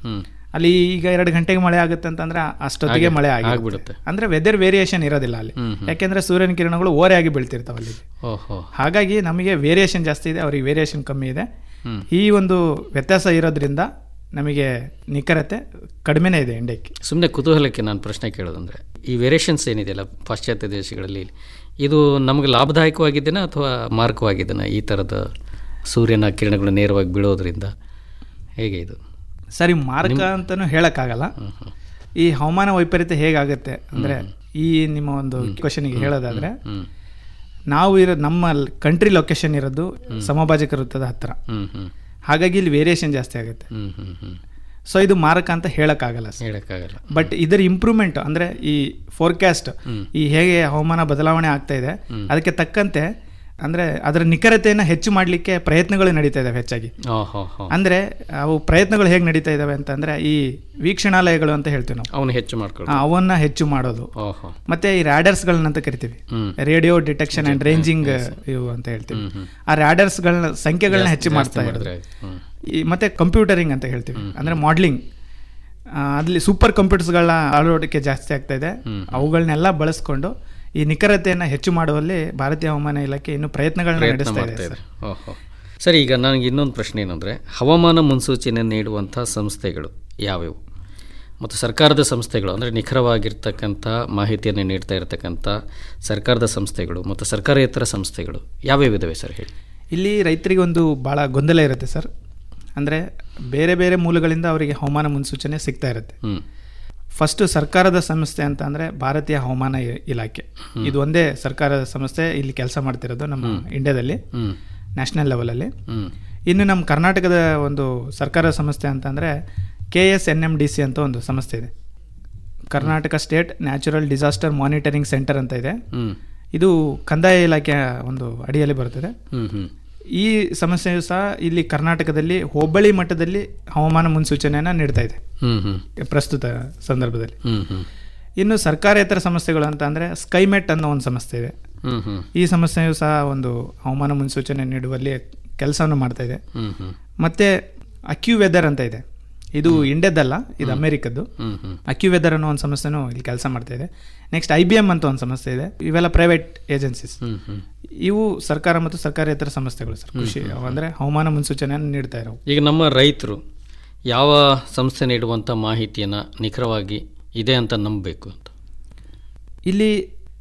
ಅಲ್ಲಿ ಈಗ ಎರಡು ಗಂಟೆಗೆ ಮಳೆ ಆಗುತ್ತೆ ಅಂತಂದ್ರೆ ಅಷ್ಟೊತ್ತಿಗೆ ಹಾಗೆ ಮಳೆ ಆಗಿ ಆಗ್ಬಿಡುತ್ತೆ. ಅಂದ್ರೆ ವೆದರ್ ವೇರಿಯೇಷನ್ ಇರೋದಿಲ್ಲ ಅಲ್ಲಿ ಹ್ಮ್, ಹ್ಮ್. ಯಾಕೆಂದ್ರೆ ಸೂರ್ಯನ ಕಿರಣಗಳು ಓರೆ ಆಗಿ ಬೀಳ್ತಿರ್ತಾವೆ ಅಲ್ಲಿ ಓಹೋ ಹಾಗಾಗಿ ನಮಗೆ ವೇರಿಯೇಷನ್ ಜಾಸ್ತಿ ಇದೆ ಅವ್ರಿಗೆ ವೇರಿಯೇಷನ್ ಕಮ್ಮಿ ಇದೆ ಹ್ಮ್. ಈ ಒಂದು ವ್ಯತ್ಯಾಸ ಇರೋದ್ರಿಂದ ನಮಗೆ ನಿಖರತೆ ಕಡಿಮೆನೇ ಇದೆ ಇಂಡಿಯಾಕ್ಕೆ ಸುಮ್ಮನೆ ಕುತೂಹಲಕ್ಕೆ ನಾನು ಪ್ರಶ್ನೆ ಕೇಳೋದಂದ್ರೆ ಈ ವೇರಿಯೇಷನ್ಸ್ ಏನಿದೆಯಲ್ಲ ಪಾಶ್ಚಾತ್ಯ ದೇಶಗಳಲ್ಲಿ ಇದು ನಮಗೆ ಲಾಭದಾಯಕವಾಗಿದೆನಾ ಅಥವಾ ಮಾರಕವಾಗಿದೆನಾ ಈ ಥರದ ಸೂರ್ಯನ ಕಿರಣಗಳು ನೇರವಾಗಿ ಬೀಳೋದ್ರಿಂದ ಹೇಗೆ ಇದು ಸರಿ ಮಾರ್ಕ ಅಂತಾನು ಹೇಳಕ್ಕಾಗಲ್ಲ ಈ ಹವಾಮಾನ ವೈಪರೀತ್ಯ ಹೇಗಾಗುತ್ತೆ ಅಂದ್ರೆ ಈ ನಿಮ್ಮ ಒಂದು ಕ್ವಶನ್ಗೆ ಹೇಳೋದಾದ್ರೆ ಹ್ಮ್. ನಾವು ಇರೋ ನಮ್ಮ ಕಂಟ್ರಿ ಲೊಕೇಶನ್ ಇರೋದು ಸಮಭಾಜಕ ವೃತ್ತದ ಹತ್ರ ಹ್ಮ್ ಹ್ಮ್ ಹಾಗಾಗಿ ಇಲ್ಲಿ ವೇರಿಯೇಷನ್ ಜಾಸ್ತಿ ಆಗುತ್ತೆ ಹ್ಮ್ ಹ್ಮ್ ಹ್ಮ್ ಸೊ ಇದು ಮಾರಕ ಅಂತ ಹೇಳಕ್ಕಾಗಲ್ಲ ಹೇಳಕ್ಕಾಗಲ್ಲ ಬಟ್ ಇದರ ಇಂಪ್ರೂವ್ಮೆಂಟ್ ಅಂದ್ರೆ ಈ ಫೋರ್ಕಾಸ್ಟ್ ಈ ಹೇಗೆ ಹವಾಮಾನ ಬದಲಾವಣೆ ಆಗ್ತಾ ಇದೆ ಅದಕ್ಕೆ ತಕ್ಕಂತೆ ಅಂದ್ರೆ ಅದರ ನಿಖರತೆಯನ್ನು ಹೆಚ್ಚು ಮಾಡಲಿಕ್ಕೆ ಪ್ರಯತ್ನಗಳು ನಡೀತಾ ಇದಾವೆ ಹೆಚ್ಚಾಗಿ ಓಹೋ ಹೋ ಅಂದ್ರೆ ಅವು ಪ್ರಯತ್ನಗಳು ಹೇಗೆ ನಡೀತಾ ಇದಾವೆ ಅಂತಂದ್ರೆ ಈ ವೀಕ್ಷಣಾಲಯಗಳು ಅಂತ ಹೇಳ್ತೀವಿ ನಾವು ಅವನು ಹೆಚ್ಚು ಮಾಡ್ಕೊಳ್ಳಿ ಆ, ಅವನ್ನ ಹೆಚ್ಚು ಮಾಡೋದು ಓಹೋ ಮತ್ತೆ ಈ ರ್ಯಾಡರ್ಸ್ಗಳನ್ನಂತ ಕರಿತೀವಿ ಹ್ಮ್. ರೇಡಿಯೋ ಡಿಟೆಕ್ಷನ್ ಅಂಡ್ ರೇಂಜಿಂಗ್ ಇವು ಅಂತ ಹೇಳ್ತೀವಿ ಆ ರ್ಯಾಡರ್ಸ್ಗಳನ್ನ ಸಂಖ್ಯೆಗಳನ್ನ ಹೆಚ್ಚು ಜಾಸ್ತಿ ಮಾಡ್ತಾ ಮಾಡಿದ್ರೆ ಇರೋದು. ಆಯ್ತು. ಹ್ಮ್. ಈ ಮತ್ತೆ ಕಂಪ್ಯೂಟರಿಂಗ್ ಅಂತ ಹೇಳ್ತೀವಿ ಅಂದ್ರೆ ಮಾಡ್ಲಿಂಗ್ ಅಲ್ಲಿ ಸೂಪರ್ ಕಂಪ್ಯೂಟರ್ಸ್ಗಳ ಅಳವಡಿಕೆ ಜಾಸ್ತಿ ಆಗ್ತಾ ಇದೆ ಅವುಗಳನ್ನೆಲ್ಲ ಬಳಸ್ಕೊಂಡು ಈ ನಿಖರತೆಯನ್ನು ಹೆಚ್ಚು ಮಾಡುವಲ್ಲಿ ಭಾರತೀಯ ಹವಾಮಾನ ಇಲಾಖೆ ಇನ್ನು ಪ್ರಯತ್ನಗಳನ್ನ ಪ್ರಯತ್ನ ನಡೆಸ್ತಾ ಮಾಡ್ತಾ ಇದೆ ಇದೆ ಓಹೋ ಸರಿ ಈಗ ನನಗೆ ಇನ್ನೊಂದು ಪ್ರಶ್ನೆ ಏನಂದರೆ ಹವಾಮಾನ ಮುನ್ಸೂಚನೆ ನೀಡುವಂಥ ಸಂಸ್ಥೆಗಳು ಯಾವ್ಯಾವು ಮತ್ತು ಸರ್ಕಾರದ ಸಂಸ್ಥೆಗಳು ಅಂದರೆ ನಿಖರವಾಗಿರ್ತಕ್ಕಂಥ ಮಾಹಿತಿಯನ್ನು ನೀಡ್ತಾ ಇರತಕ್ಕಂಥ ಸರ್ಕಾರದ ಸಂಸ್ಥೆಗಳು ಮತ್ತು ಸರ್ಕಾರೇತರ ಸಂಸ್ಥೆಗಳು ಯಾವ್ಯಾವ ಇದಾವೆ ಸರ್ ಹೇಳಿ ಇಲ್ಲಿ ರೈತರಿಗೆ ಒಂದು ಭಾಳ ಗೊಂದಲ ಇರುತ್ತೆ ಸರ್ ಅಂದರೆ ಬೇರೆ ಬೇರೆ ಮೂಲಗಳಿಂದ ಅವರಿಗೆ ಹವಾಮಾನ ಮುನ್ಸೂಚನೆ ಸಿಗ್ತಾ ಇರುತ್ತೆ ಹ್ಮ್. ಫಸ್ಟ್ ಸರ್ಕಾರದ ಸಂಸ್ಥೆ ಅಂತ ಅಂದರೆ ಭಾರತೀಯ ಹವಾಮಾನ ಇ- ಇಲಾಖೆ ಇದು ಒಂದೇ ಸರ್ಕಾರದ ಸಂಸ್ಥೆ ಇಲ್ಲಿ ಕೆಲಸ ಮಾಡ್ತಿರೋದು ನಮ್ಮ ಇಂಡಿಯಾದಲ್ಲಿ ಹ್ಮ್. ನ್ಯಾಷನಲ್ ಲೆವೆಲಲ್ಲಿ ಹ್ಮ್. ಇನ್ನು ನಮ್ಮ ಕರ್ನಾಟಕದ ಒಂದು ಸರ್ಕಾರದ ಸಂಸ್ಥೆ ಅಂತಂದರೆ K S N M D C ಅಂತ ಒಂದು ಸಂಸ್ಥೆ ಇದೆ Karnataka state natural disaster monitoring centre ಅಂತ ಇದೆ ಹ್ಮ್. ಇದು ಕಂದಾಯ ಇಲಾಖೆಯ ಒಂದು ಅಡಿಯಲ್ಲಿ ಬರುತ್ತದೆ ಹ್ಮ್ ಹ್ಮ್ ಈ ಸಮಸ್ಯೆಯು ಸಹ ಇಲ್ಲಿ ಕರ್ನಾಟಕದಲ್ಲಿ ಹೋಬಳಿ ಮಟ್ಟದಲ್ಲಿ ಹವಾಮಾನ ಮುನ್ಸೂಚನೆಯನ್ನು ನೀಡ್ತಾ ಇದೆ ಹ್ಮ್ ಹ್ಮ್ ಪ್ರಸ್ತುತ ಸಂದರ್ಭದಲ್ಲಿ ಹ್ಮ್ ಹ್ಮ್ ಇನ್ನು ಸರ್ಕಾರೇತರ ಸಂಸ್ಥೆಗಳು ಅಂತ ಅಂದರೆ ಸ್ಕೈಮೆಟ್ ಅನ್ನೋ ಒಂದು ಸಂಸ್ಥೆ ಇದೆ ಹ್ಮ್ ಹ್ಮ್ ಈ ಸಂಸ್ಥೆಯು ಸಹ ಒಂದು ಹವಾಮಾನ ಮುನ್ಸೂಚನೆ ನೀಡುವಲ್ಲಿ ಕೆಲಸವನ್ನು ಮಾಡ್ತಾ ಇದೆ ಹ್ಮ್ ಹ್ಮ್ ಮತ್ತೆ ಅಕ್ಯೂ ವೆದರ್ ಅಂತ ಇದೆ ಇದು ಇಂಡಿಯಾದಲ್ಲ ಇದು ಅಮೆರಿಕದ್ದು ಹ್ಮ್ ಹ್ಮ್ ಅಕ್ಯೂ ವೆದರ್ ಅನ್ನೋ ಒಂದು ಸಂಸ್ಥೆನೂ ಇಲ್ಲಿ ಕೆಲಸ ಮಾಡ್ತಾ ಇದೆ ನೆಕ್ಸ್ಟ್ ಐ ಬಿ ಎಮ್ ಅಂತ ಒಂದು ಸಂಸ್ಥೆ ಇದೆ ಇವೆಲ್ಲ ಪ್ರೈವೇಟ್ ಏಜೆನ್ಸೀಸ್ ಹ್ಮ್ ಹ್ಮ್ ಇವು ಸರ್ಕಾರ ಮತ್ತು ಸರ್ಕಾರೇತರ ಸಂಸ್ಥೆಗಳು ಸರ್ ಕೃಷಿ ಅಂದರೆ ಹವಾಮಾನ ಮುನ್ಸೂಚನೆಯನ್ನು ನೀಡ್ತಾ ಇರೋವು ಈಗ ನಮ್ಮ ರೈತರು ಯಾವ ಸಂಸ್ಥೆ ನೀಡುವಂಥ ಮಾಹಿತಿಯನ್ನು ನಿಖರವಾಗಿ ಇದೆ ಅಂತ ನಂಬಬೇಕು ಅಂತ ಇಲ್ಲಿ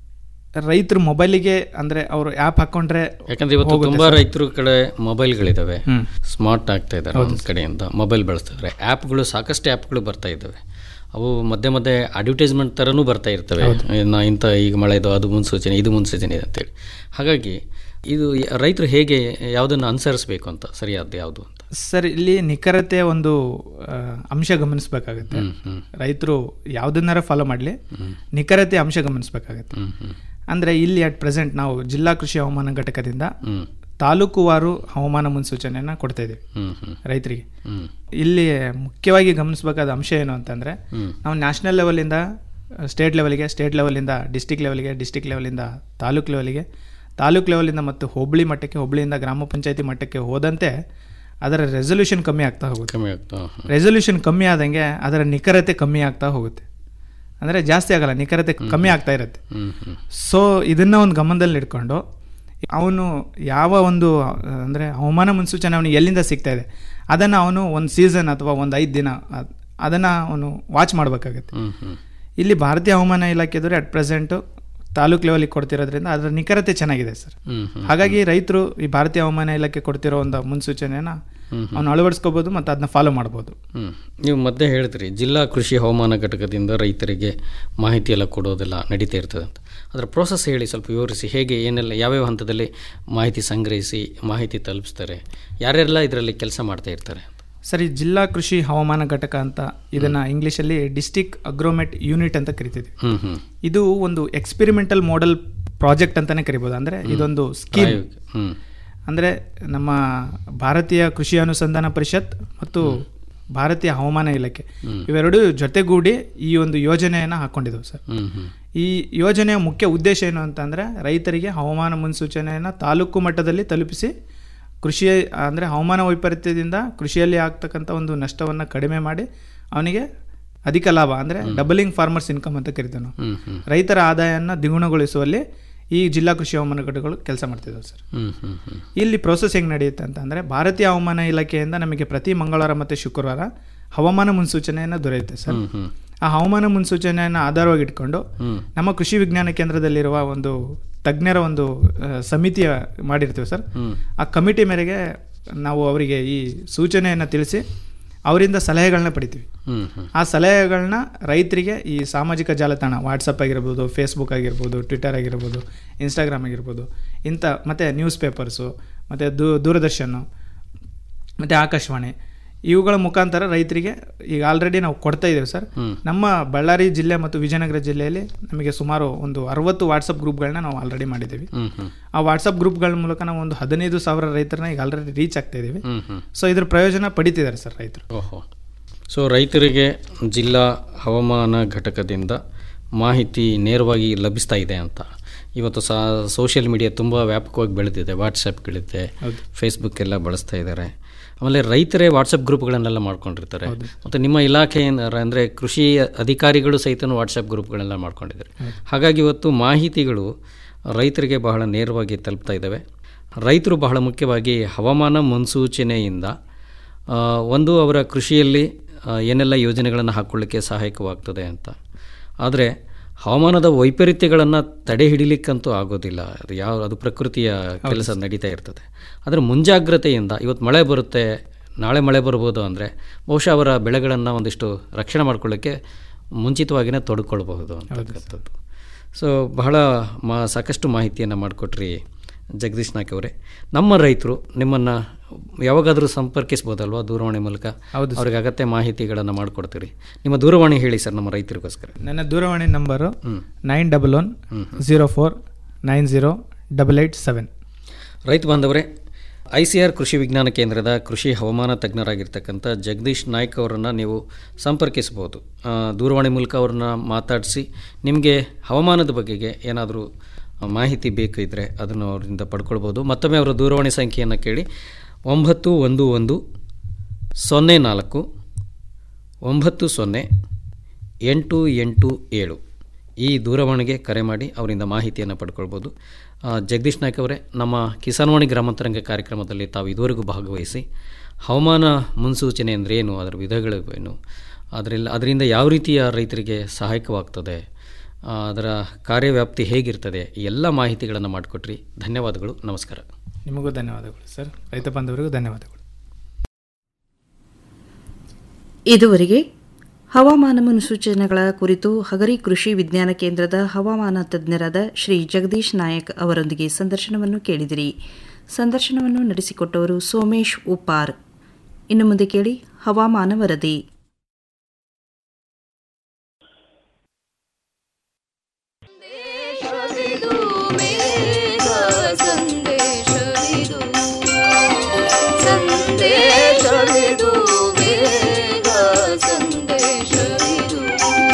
ರೈತರು ಮೊಬೈಲಿಗೆ ಅಂದ್ರೆ ಅವರು ಆ್ಯಪ್ ಹಾಕೊಂಡ್ರೆ ಯಾಕಂದ್ರೆ ಇವತ್ತು ಹೋಗುತ್ತೆ ತುಂಬಾ ಸರ್. ರೈತರ ಕಡೆ ಮೊಬೈಲ್ಗಳಿದಾವೆ ಹ್ಮ್. ಸ್ಮಾರ್ಟ್ ಆಗ್ತಾ ಇದ್ದಾರೆ ಒಂದು ಕಡೆಯಿಂದ ಮೊಬೈಲ್ ಬಳಸ್ತಿದ್ದಾರೆ ಆ್ಯಪ್ಗಳು ಸಾಕಷ್ಟು ಆ್ಯಪ್ಗಳು ಬರ್ತಾ ಇದ್ದಾವೆ ಅವು ಮಧ್ಯೆ ಮಧ್ಯೆ ಅಡ್ವರ್ಟೈಸ್ಮೆಂಟ್ ಥರನೂ ಬರ್ತಾ ಇರ್ತವೆ ನಾ ಇಂಥ ಈಗ ಮಳೆದು ಅದು ಮುನ್ಸೂಚನೆ ಇದು ಮುನ್ಸೂಚನೆ ಇದೆ ಅಂತೇಳಿ ಹಾಗಾಗಿ ಇದು ಯ- ರೈತರು ಹೇಗೆ ಯಾವುದನ್ನು ಅನುಸರಿಸಬೇಕು ಅಂತ ಸರಿಯಾದ ಯಾವುದು ಅಂತ ಸರ್ ಇಲ್ಲಿ ನಿಖರತೆ ಒಂದು ಆ, ಅಂಶ ಗಮನಿಸಬೇಕಾಗುತ್ತೆ ಹ್ಮ್, ಹ್ಮ್. ರೈತರು ಯಾವುದನ್ನಾರ ಫಾಲೋ ಮಾಡಲಿ ನಿಖರತೆ ಅಂಶ ಗಮನಿಸಬೇಕಾಗುತ್ತೆ ಹ್ಮ್ ಹ್ಮ್ ಅಂದ್ರೆ ಇಲ್ಲಿ ಅಟ್ ಪ್ರೆಸೆಂಟ್ ನಾವು ಜಿಲ್ಲಾ ಕೃಷಿ ಹವಾಮಾನ ಘಟಕದಿಂದ ಹ್ಮ್ ತಾಲೂಕುವಾರು ಹವಾಮಾನ ಮುನ್ಸೂಚನೆಯನ್ನ ಕೊಡ್ತಾ ಇದ್ದೀವಿ ಹ್ಮ್ ಹ್ಮ್ ರೈತರಿಗೆ ಹ್ಮ್ ಇಲ್ಲಿ ಮುಖ್ಯವಾಗಿ ಗಮನಿಸಬೇಕಾದ ಅಂಶ ಏನು ಅಂತಂದ್ರೆ ಹ್ಮ್. ನಾವು ನ್ಯಾಷನಲ್ ಲೆವೆಲಿಂದ ಸ್ಟೇಟ್ ಲೆವೆಲ್ಗೆ ಸ್ಟೇಟ್ ಲೆವೆಲಿಂದ ಡಿಸ್ಟಿಕ್ ಲೆವೆಲ್ಗೆ ಡಿಸ್ಟಿಕ್ ಲೆವೆಲಿಂದ ತಾಲೂಕ್ ಲೆವೆಲ್ಗೆ ತಾಲೂಕ್ ಲೆವೆಲಿಂದ ಮತ್ತು ಹೋಬಳಿ ಮಟ್ಟಕ್ಕೆ ಹೋಬಳಿಯಿಂದ ಗ್ರಾಮ ಪಂಚಾಯತಿ ಮಟ್ಟಕ್ಕೆ ಹೋದಂತೆ ಅದರ ರೆಸೊಲ್ಯೂಷನ್ ಕಮ್ಮಿ ಆಗ್ತಾ ಹೋಗುತ್ತೆ ಕಮ್ಮಿ ಆಗ್ತಾ ಹ್ಮ್. ರೆಸೊಲ್ಯೂಷನ್ ಕಮ್ಮಿ ಆದಂಗೆ ಅದರ ನಿಖರತೆ ಕಮ್ಮಿ ಆಗ್ತಾ ಹೋಗುತ್ತೆ ಅಂದರೆ ಜಾಸ್ತಿ ಆಗಲ್ಲ ನಿಖರತೆ ಕಮ್ಮಿ ಆಗ್ತಾ ಇರುತ್ತೆ ಹ್ಮ್ ಹ್ಮ್ ಸೊ ಇದನ್ನ ಒಂದು ಗಮನದಲ್ಲಿ ಇಟ್ಕೊಂಡು ಅವನು ಯಾವ ಒಂದು ಅಂದರೆ ಹವಾಮಾನ ಮುನ್ಸೂಚನೆ ಅವನಿಗೆ ಎಲ್ಲಿಂದ ಸಿಗ್ತಾ ಇದೆ ಅದನ್ನು ಅವನು ಒಂದು ಸೀಸನ್ ಅಥವಾ ಒಂದು ಐದು ದಿನ ಅದ್- ಅದನ್ನು ಅವನು ವಾಚ್ ಮಾಡಬೇಕಾಗುತ್ತೆ ಹ್ಮ್ ಹ್ಮ್ ಇಲ್ಲಿ ಭಾರತೀಯ ಹವಾಮಾನ ಇಲಾಖೆದವರು ಅಟ್ ಪ್ರೆಸೆಂಟು ತಾಲೂಕ್ ಲೆವೆಲಿಗೆ ಕೊಡ್ತಿರೋದ್ರಿಂದ ಅದರ ನಿಖರತೆ ಚೆನ್ನಾಗಿದೆ ಸರ್ ಹ್ಮ್ ಹ್ಮ್ ಹಾಗಾಗಿ ರೈತರು ಈ ಭಾರತೀಯ ಹವಾಮಾನ ಇಲಾಖೆ ಕೊಡ್ತಿರೋ ಒಂದು ಮುನ್ಸೂಚನೆನ ಅವನು ಅಳವಡಿಸ್ಕೋಬಹುದು ಮತ್ತು ಅದನ್ನ ಫಾಲೋ ಮಾಡ್ಬೋದು ಹ್ಮ್. ನೀವು ಮಧ್ಯೆ ಹೇಳಿದ್ರಿ ಜಿಲ್ಲಾ ಕೃಷಿ ಹವಾಮಾನ ಘಟಕದಿಂದ ರೈತರಿಗೆ ಮಾಹಿತಿ ಎಲ್ಲ ಕೊಡೋದೆಲ್ಲ ನಡೀತಾ ಇರ್ತದೆ ಅಂತ ಅದರ ಪ್ರೋಸೆಸ್ ಹೇಳಿ ಸ್ವಲ್ಪ ವಿವರಿಸಿ ಹೇಗೆ ಏನೆಲ್ಲ ಯಾವ್ಯಾವ ಹಂತದಲ್ಲಿ ಮಾಹಿತಿ ಸಂಗ್ರಹಿಸಿ ಮಾಹಿತಿ ತಲುಪಿಸ್ತಾರೆ ಯಾರ್ಯಾರೆಲ್ಲ ಇದರಲ್ಲಿ ಕೆಲಸ ಮಾಡ್ತಾ ಇರ್ತಾರೆ ಸರಿ ಜಿಲ್ಲಾ ಕೃಷಿ ಹವಾಮಾನ ಘಟಕ ಅಂತ ಇದನ್ನ ಇಂಗ್ಲಿಷಲ್ಲಿ ಡಿಸ್ಟಿಕ್ ಅಗ್ರೋಮೆಟ್ ಯೂನಿಟ್ ಅಂತ ಕರಿತಿದ್ವಿ ಹ್ಮ್ ಹ್ಮ್ ಇದು ಒಂದು ಎಕ್ಸ್ಪೆರಿಮೆಂಟಲ್ ಮಾಡೆಲ್ ಪ್ರಾಜೆಕ್ಟ್ ಅಂತಾನೆ ಕರಿಬೋದು ಅಂದ್ರೆ ಇದೊಂದು ಸ್ಕೀಮ್ ಪ್ರಾಯೋಗಿಕ. ಹ್ಮ್ ಅಂದ್ರೆ ನಮ್ಮ ಭಾರತೀಯ ಕೃಷಿ ಅನುಸಂಧಾನ ಪರಿಷತ್ ಮತ್ತು ಭಾರತೀಯ ಹವಾಮಾನ ಇಲಾಖೆ ಇವೆರಡು ಜೊತೆಗೂಡಿ ಈ ಒಂದು ಯೋಜನೆಯನ್ನ ಹಾಕೊಂಡಿದ್ದವು ಸರ್ ಹ್ಮ್ ಹ್ಮ್ ಈ ಯೋಜನೆಯ ಮುಖ್ಯ ಉದ್ದೇಶ ಏನು ಅಂತಂದ್ರೆ ರೈತರಿಗೆ ಹವಾಮಾನ ಮುನ್ಸೂಚನೆಯನ್ನು ತಾಲೂಕು ಮಟ್ಟದಲ್ಲಿ ತಲುಪಿಸಿ ಕೃಷಿ ಅಂದರೆ ಹವಾಮಾನ ವೈಪರೀತ್ಯದಿಂದ ಕೃಷಿಯಲ್ಲಿ ಆಗ್ತಕ್ಕಂಥ ಒಂದು ನಷ್ಟವನ್ನು ಕಡಿಮೆ ಮಾಡಿ ಅವನಿಗೆ ಅಧಿಕ ಲಾಭ ಅಂದರೆ ಡಬಲಿಂಗ್ ಫಾರ್ಮರ್ಸ್ ಇನ್ಕಮ್ ಅಂತ ಕರಿತೀವಿ ನಾವು ಹ್ಮ್, ಹ್ಮ್. ರೈತರ ಆದಾಯವನ್ನು ದ್ವಿಗುಣಗೊಳಿಸುವಲ್ಲಿ ಈ ಜಿಲ್ಲಾ ಕೃಷಿ ಹವಾಮಾನ ಘಟಕಗಳು ಕೆಲಸ ಮಾಡ್ತಿದ್ದಾವೆ ಸರ್ ಹ್ಮ್, ಹ್ಮ್, ಹ್ಮ್. ಇಲ್ಲಿ ಪ್ರೋಸೆಸ್ ಹೆಂಗೆ ನಡೆಯುತ್ತೆ ಅಂತ ಅಂದರೆ ಭಾರತೀಯ ಹವಾಮಾನ ಇಲಾಖೆಯಿಂದ ನಮಗೆ ಪ್ರತಿ ಮಂಗಳವಾರ ಮತ್ತು ಶುಕ್ರವಾರ ಹವಾಮಾನ ಮುನ್ಸೂಚನೆಯನ್ನು ದೊರೆಯುತ್ತೆ ಸರ್ ಹ್ಮ್, ಹ್ಮ್. ಆ ಹವಾಮಾನ ಮುನ್ಸೂಚನೆಯನ್ನು ಆಧಾರವಾಗಿ ಇಟ್ಕೊಂಡು ಹ್ಮ್. ನಮ್ಮ ಕೃಷಿ ವಿಜ್ಞಾನ ಕೇಂದ್ರದಲ್ಲಿರುವ ಒಂದು ತಜ್ಞರ ಒಂದು ಆ, ಸಮಿತಿಯ ಮಾಡಿರ್ತೀವಿ ಸರ್ ಹ್ಮ್. ಆ ಕಮಿಟಿ ಮೇರೆಗೆ ನಾವು ಅವರಿಗೆ ಈ ಸೂಚನೆಯನ್ನು ತಿಳಿಸಿ ಅವರಿಂದ ಸಲಹೆಗಳನ್ನ ಪಡಿತೀವಿ ಹ್ಮ್, ಹ್ಮ್. ಆ ಸಲಹೆಗಳನ್ನ ರೈತರಿಗೆ ಈ ಸಾಮಾಜಿಕ ಜಾಲತಾಣ ವಾಟ್ಸಪ್ ಆಗಿರ್ಬೋದು ಫೇಸ್ಬುಕ್ ಆಗಿರ್ಬೋದು ಟ್ವಿಟರ್ ಆಗಿರ್ಬೋದು ಇನ್ಸ್ಟಾಗ್ರಾಮ್ ಆಗಿರ್ಬೋದು ಇಂಥ ಮತ್ತು ನ್ಯೂಸ್ ಪೇಪರ್ಸು ಮತ್ತು ದೂ ದೂರದರ್ಶನ ಮತ್ತು ಆಕಾಶವಾಣಿ ಇವುಗಳ ಮುಖಾಂತರ ರೈತರಿಗೆ ಈಗ ಆಲ್ರೆಡಿ ನಾವು ಕೊಡ್ತಾ ಇದ್ದೇವೆ ಸರ್ ಹ್ಮ್. ನಮ್ಮ ಬಳ್ಳಾರಿ ಜಿಲ್ಲೆ ಮತ್ತು ವಿಜಯನಗರ ಜಿಲ್ಲೆಯಲ್ಲಿ ನಮಗೆ ಸುಮಾರು ಒಂದು ಅರವತ್ತು ವಾಟ್ಸಪ್ ಗ್ರೂಪ್ಗಳನ್ನ ನಾವು ಆಲ್ರೆಡಿ ಮಾಡಿದ್ದೀವಿ ಹ್ಮ್, ಹ್ಮ್. ಆ ವಾಟ್ಸಪ್ ಗ್ರೂಪ್ಗಳ ಮೂಲಕ ನಾವು ಒಂದು ಹದಿನೈದು ಸಾವಿರ ರೈತರನ್ನ ಈಗ ಆಲ್ರೆಡಿ ರೀಚ್ ಆಗ್ತಾ ಇದ್ದೀವಿ ಹ್ಮ್, ಹ್ಮ್. ಸೊ ಇದ್ರ ಪ್ರಯೋಜನ ಪಡಿತಿದ್ದಾರೆ ಸರ್ ರೈತರು ಓಹೋ ಸೊ ರೈತರಿಗೆ ಜಿಲ್ಲಾ ಹವಾಮಾನ ಘಟಕದಿಂದ ಮಾಹಿತಿ ನೇರವಾಗಿ ಲಭಿಸ್ತಾ ಇದೆ ಅಂತ ಇವತ್ತು ಸಾ ಸೋಷಿಯಲ್ ಮೀಡಿಯಾ ತುಂಬ ವ್ಯಾಪಕವಾಗಿ ಬೆಳೆದಿದೆ ವಾಟ್ಸಪ್ಗಳಿದೆ ಹೌದು. ಫೇಸ್ಬುಕ್ ಎಲ್ಲ ಬಳಸ್ತಾ ಇದ್ದಾರೆ ಆಮೇಲೆ ರೈತರೇ ವಾಟ್ಸಪ್ ಗ್ರೂಪ್ಗಳನ್ನೆಲ್ಲ ಮಾಡ್ಕೊಂಡಿರ್ತಾರೆ ಮತ್ತು ನಿಮ್ಮ ಇಲಾಖೆ ಅಂದರೆ ಕೃಷಿ ಅಧಿಕಾರಿಗಳು ಸಹಿತ ವಾಟ್ಸಪ್ ಗ್ರೂಪ್ಗಳೆಲ್ಲ ಮಾಡ್ಕೊಂಡಿದ್ದಾರೆ ಹಾಗಾಗಿ ಇವತ್ತು ಮಾಹಿತಿಗಳು ರೈತರಿಗೆ ಬಹಳ ನೇರವಾಗಿ ತಲುಪ್ತಾ ಇದ್ದಾವೆ ರೈತರು ಬಹಳ ಮುಖ್ಯವಾಗಿ ಹವಾಮಾನ ಮುನ್ಸೂಚನೆಯಿಂದ ಆ, ಒಂದು ಅವರ ಕೃಷಿಯಲ್ಲಿ ಆ, ಏನೆಲ್ಲ ಯೋಜನೆಗಳನ್ನು ಹಾಕ್ಕೊಳ್ಳಿಕ್ಕೆ ಸಹಾಯಕವಾಗ್ತದೆ ಅಂತ ಆದರೆ ಹವಾಮಾನದ ವೈಪರೀತ್ಯಗಳನ್ನು ತಡೆ ಹಿಡಿಲಿಕ್ಕಂತೂ ಆಗೋದಿಲ್ಲ ಅದು ಯಾವ ಅದು ಪ್ರಕೃತಿಯ ಕೆಲಸ ನಡೀತಾ ಇರ್ತದೆ ಆದರೆ ಮುಂಜಾಗ್ರತೆಯಿಂದ ಇವತ್ತು ಮಳೆ ಬರುತ್ತೆ ನಾಳೆ ಮಳೆ ಬರ್ಬೋದು ಅಂದರೆ ಬಹುಶಃ ಅವರ ಬೆಳೆಗಳನ್ನು ಒಂದಿಷ್ಟು ರಕ್ಷಣೆ ಮಾಡ್ಕೊಳ್ಳಿಕ್ಕೆ ಮುಂಚಿತವಾಗಿಯೇ ತೊಡ್ಕೊಳ್ಬಹುದು ಅಂತಕ್ಕಂಥದ್ದು ಸೊ ಬಹಳ ಮಾ ಸಾಕಷ್ಟು ಮಾಹಿತಿಯನ್ನು ಮಾಡಿಕೊಟ್ರಿ ಜಗದೀಶ್ ನಾಯ್ಕ ಅವರೇ ನಮ್ಮ ರೈತರು ನಿಮ್ಮನ್ನು ಯಾವಾಗಾದರೂ ಸಂಪರ್ಕಿಸ್ಬೋದಲ್ವಾ ದೂರವಾಣಿ ಮೂಲಕ ಹೌದು ಸರ್. ಅವ್ರಿಗೆ ಅಗತ್ಯ ಮಾಹಿತಿಗಳನ್ನು ಮಾಡಿಕೊಡ್ತೀರಿ ನಿಮ್ಮ ದೂರವಾಣಿ ಹೇಳಿ ಸರ್ ನಮ್ಮ ರೈತರಿಗೋಸ್ಕರ ನನ್ನ ದೂರವಾಣಿ ನಂಬರು ಹ್ಮ್. Nine double one zero four nine zero double eight seven ರೈತ ಬಾಂಧವರೇ ಐ ಸಿ ಆರ್ ಕೃಷಿ ವಿಜ್ಞಾನ ಕೇಂದ್ರದ ಕೃಷಿ ಹವಾಮಾನ ತಜ್ಞರಾಗಿರ್ತಕ್ಕಂಥ ಜಗದೀಶ್ ನಾಯ್ಕ್ ಅವರನ್ನು ನೀವು ಸಂಪರ್ಕಿಸ್ಬೋದು ಆ, ದೂರವಾಣಿ ಮೂಲಕ ಅವ್ರನ್ನ ಮಾತಾಡಿಸಿ ನಿಮಗೆ ಹವಾಮಾನದ ಬಗೆಗೆ ಏನಾದರೂ ಮಾಹಿತಿ ಬೇಕಿದ್ದರೆ ಅದನ್ನು ಅವರಿಂದ ಪಡ್ಕೊಳ್ಬೋದು ಮತ್ತೊಮ್ಮೆ ಅವರ ದೂರವಾಣಿ ಸಂಖ್ಯೆಯನ್ನು ಕೇಳಿ ಒಂಬತ್ತು ಒಂದು ಒಂದು ಸೊನ್ನೆ ನಾಲ್ಕು ಒಂಬತ್ತು ಸೊನ್ನೆ ಎಂಟು ಎಂಟು ಏಳು ಈ ದೂರವಾಣಿಗೆ ಕರೆ ಮಾಡಿ ಅವರಿಂದ ಮಾಹಿತಿಯನ್ನು ಪಡ್ಕೊಳ್ಬೋದು ಆ, ಜಗದೀಶ್ ನಾಯ್ಕ ಅವರೇ ನಮ್ಮ ಕಿಸಾನ್ವಾಣಿ ಗ್ರಾಮಾಂತರಂಗ ಕಾರ್ಯಕ್ರಮದಲ್ಲಿ ತಾವು ಇದುವರೆಗೂ ಭಾಗವಹಿಸಿ ಹವಾಮಾನ ಮುನ್ಸೂಚನೆ ಅಂದರೆ ಏನು ಅದರ ವಿಧಗಳು ಏನು ಅದರಿಂದ ಅದರಿಂದ ಯಾವ ರೀತಿಯ ರೈತರಿಗೆ ಸಹಾಯಕವಾಗ್ತದೆ ಆ, ಅದರ ಕಾರ್ಯವ್ಯಾಪ್ತಿ ಹೇಗಿರ್ತದೆ ಈ ಎಲ್ಲ ಮಾಹಿತಿಗಳನ್ನು ಮಾಡಿಕೊಟ್ರಿ ಧನ್ಯವಾದಗಳು ನಮಸ್ಕಾರ ನಿಮಗೂ ಧನ್ಯವಾದಗಳು ಸರ್ ರೈತ ಬಾಂಧವರಿಗೂ ಧನ್ಯವಾದಗಳು ಇದುವರೆಗೆ ಹವಾಮಾನ ಮುನ್ಸೂಚನೆಗಳ ಕುರಿತು ಹಗರಿ ಕೃಷಿ ವಿಜ್ಞಾನ ಕೇಂದ್ರದ ಹವಾಮಾನ ತಜ್ಞರಾದ ಶ್ರೀ ಜಗದೀಶ್ ನಾಯಕ್ ಅವರೊಂದಿಗೆ ಸಂದರ್ಶನವನ್ನು ಕೇಳಿದಿರಿ ಸಂದರ್ಶನವನ್ನು ನಡೆಸಿಕೊಟ್ಟವರು ಸೋಮೇಶ್ ಉಪ್ಪಾರ್ ಇನ್ನು ಮುಂದೆ ಕೇಳಿ ಹವಾಮಾನ ವರದಿ ಸಂದೇಶವಿದು ಸಂದೇಶವಿದು ಬೇಗ ಸಂದೇಶವಿದು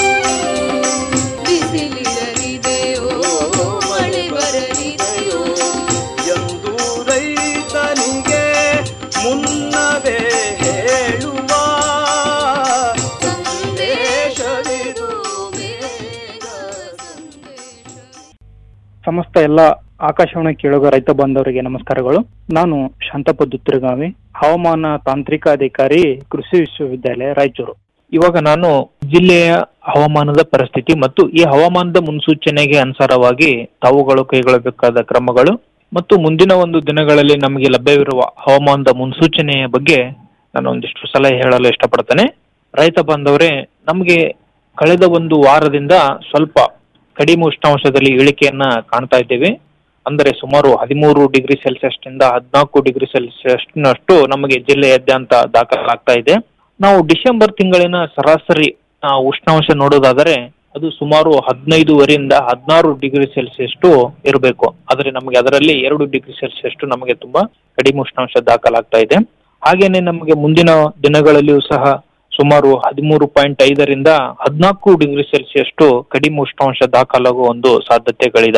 ಬಿಸಿಲಿರಲಿದೆಯೋ ಮಳೆ ಬರಲಿದೆಯೋ ಎಂದು ರೈತನಿಗೆ ಮುನ್ನವೇ ಹೇಳುವ ಸಂದೇಶವಿದು ಸಮಸ್ತ ಎಲ್ಲ ಆಕಾಶವಾಣಿ ಕೇಳುಗ ರೈತ ಬಾಂಧವರಿಗೆ ನಮಸ್ಕಾರಗಳು ನಾನು ಶಾಂತಪ್ಪ ದುತ್ತರಗಾವಿ ಹವಾಮಾನ ತಾಂತ್ರಿಕ ಅಧಿಕಾರಿ ಕೃಷಿ ವಿಶ್ವವಿದ್ಯಾಲಯ ರಾಯಚೂರು ಇವಾಗ ನಾನು ಜಿಲ್ಲೆಯ ಹವಾಮಾನದ ಪರಿಸ್ಥಿತಿ ಮತ್ತು ಈ ಹವಾಮಾನದ ಮುನ್ಸೂಚನೆಗೆ ಅನುಸಾರವಾಗಿ ತಾವುಗಳು ಕೈಗೊಳ್ಳಬೇಕಾದ ಕ್ರಮಗಳು ಮತ್ತು ಮುಂದಿನ ಒಂದು ದಿನಗಳಲ್ಲಿ ನಮಗೆ ಲಭ್ಯವಿರುವ ಹವಾಮಾನದ ಮುನ್ಸೂಚನೆಯ ಬಗ್ಗೆ ನಾನು ಒಂದಿಷ್ಟು ಸಲಹೆ ಹೇಳಲು ಇಷ್ಟಪಡ್ತೇನೆ ರೈತ ಬಾಂಧವರೇ ನಮಗೆ ಕಳೆದ ಒಂದು ವಾರದಿಂದ ಸ್ವಲ್ಪ ಕಡಿಮೆ ಉಷ್ಣಾಂಶದಲ್ಲಿ ಇಳಿಕೆಯನ್ನ ಕಾಣ್ತಾ ಇದ್ದೇವೆ ಅಂದರೆ ಸುಮಾರು ಹದಿಮೂರು ಡಿಗ್ರಿ ಸೆಲ್ಸಿಯಸ್ ನಿಂದ ಹದಿನಾಲ್ಕು ಡಿಗ್ರಿ ಸೆಲ್ಸಿಯಸ್ ನಷ್ಟು ನಮಗೆ ಜಿಲ್ಲೆಯಾದ್ಯಂತ ದಾಖಲಾಗ್ತಾ ಇದೆ ನಾವು ಡಿಸೆಂಬರ್ ತಿಂಗಳಿನ ಸರಾಸರಿ ಆ, ಉಷ್ಣಾಂಶ ನೋಡೋದಾದರೆ ಅದು ಸುಮಾರು ಹದಿನೈದುವರೆಯಿಂದ ಹದಿನಾರು ಡಿಗ್ರಿ ಸೆಲ್ಸಿಯಸ್ ಇರಬೇಕು ಆದರೆ ನಮಗೆ ಅದರಲ್ಲಿ ಎರಡು ಡಿಗ್ರಿ ಸೆಲ್ಸಿಯಸ್ ನಮಗೆ ತುಂಬಾ ಕಡಿಮೆ ಉಷ್ಣಾಂಶ ದಾಖಲಾಗ್ತಾ ಇದೆ ಹಾಗೇನೆ ನಮಗೆ ಮುಂದಿನ ದಿನಗಳಲ್ಲಿಯೂ ಸಹ ಸುಮಾರು ಹದಿಮೂರು ಪಾಯಿಂಟ್ ಐದರಿಂದ ಹದಿನಾಲ್ಕು ಡಿಗ್ರಿ ಸೆಲ್ಸಿಯಸ್ ಕಡಿಮೆ ಉಷ್ಣಾಂಶ ದಾಖಲಾಗುವ ಒಂದು ಸಾಧ್ಯತೆಗಳಿದಾವೆ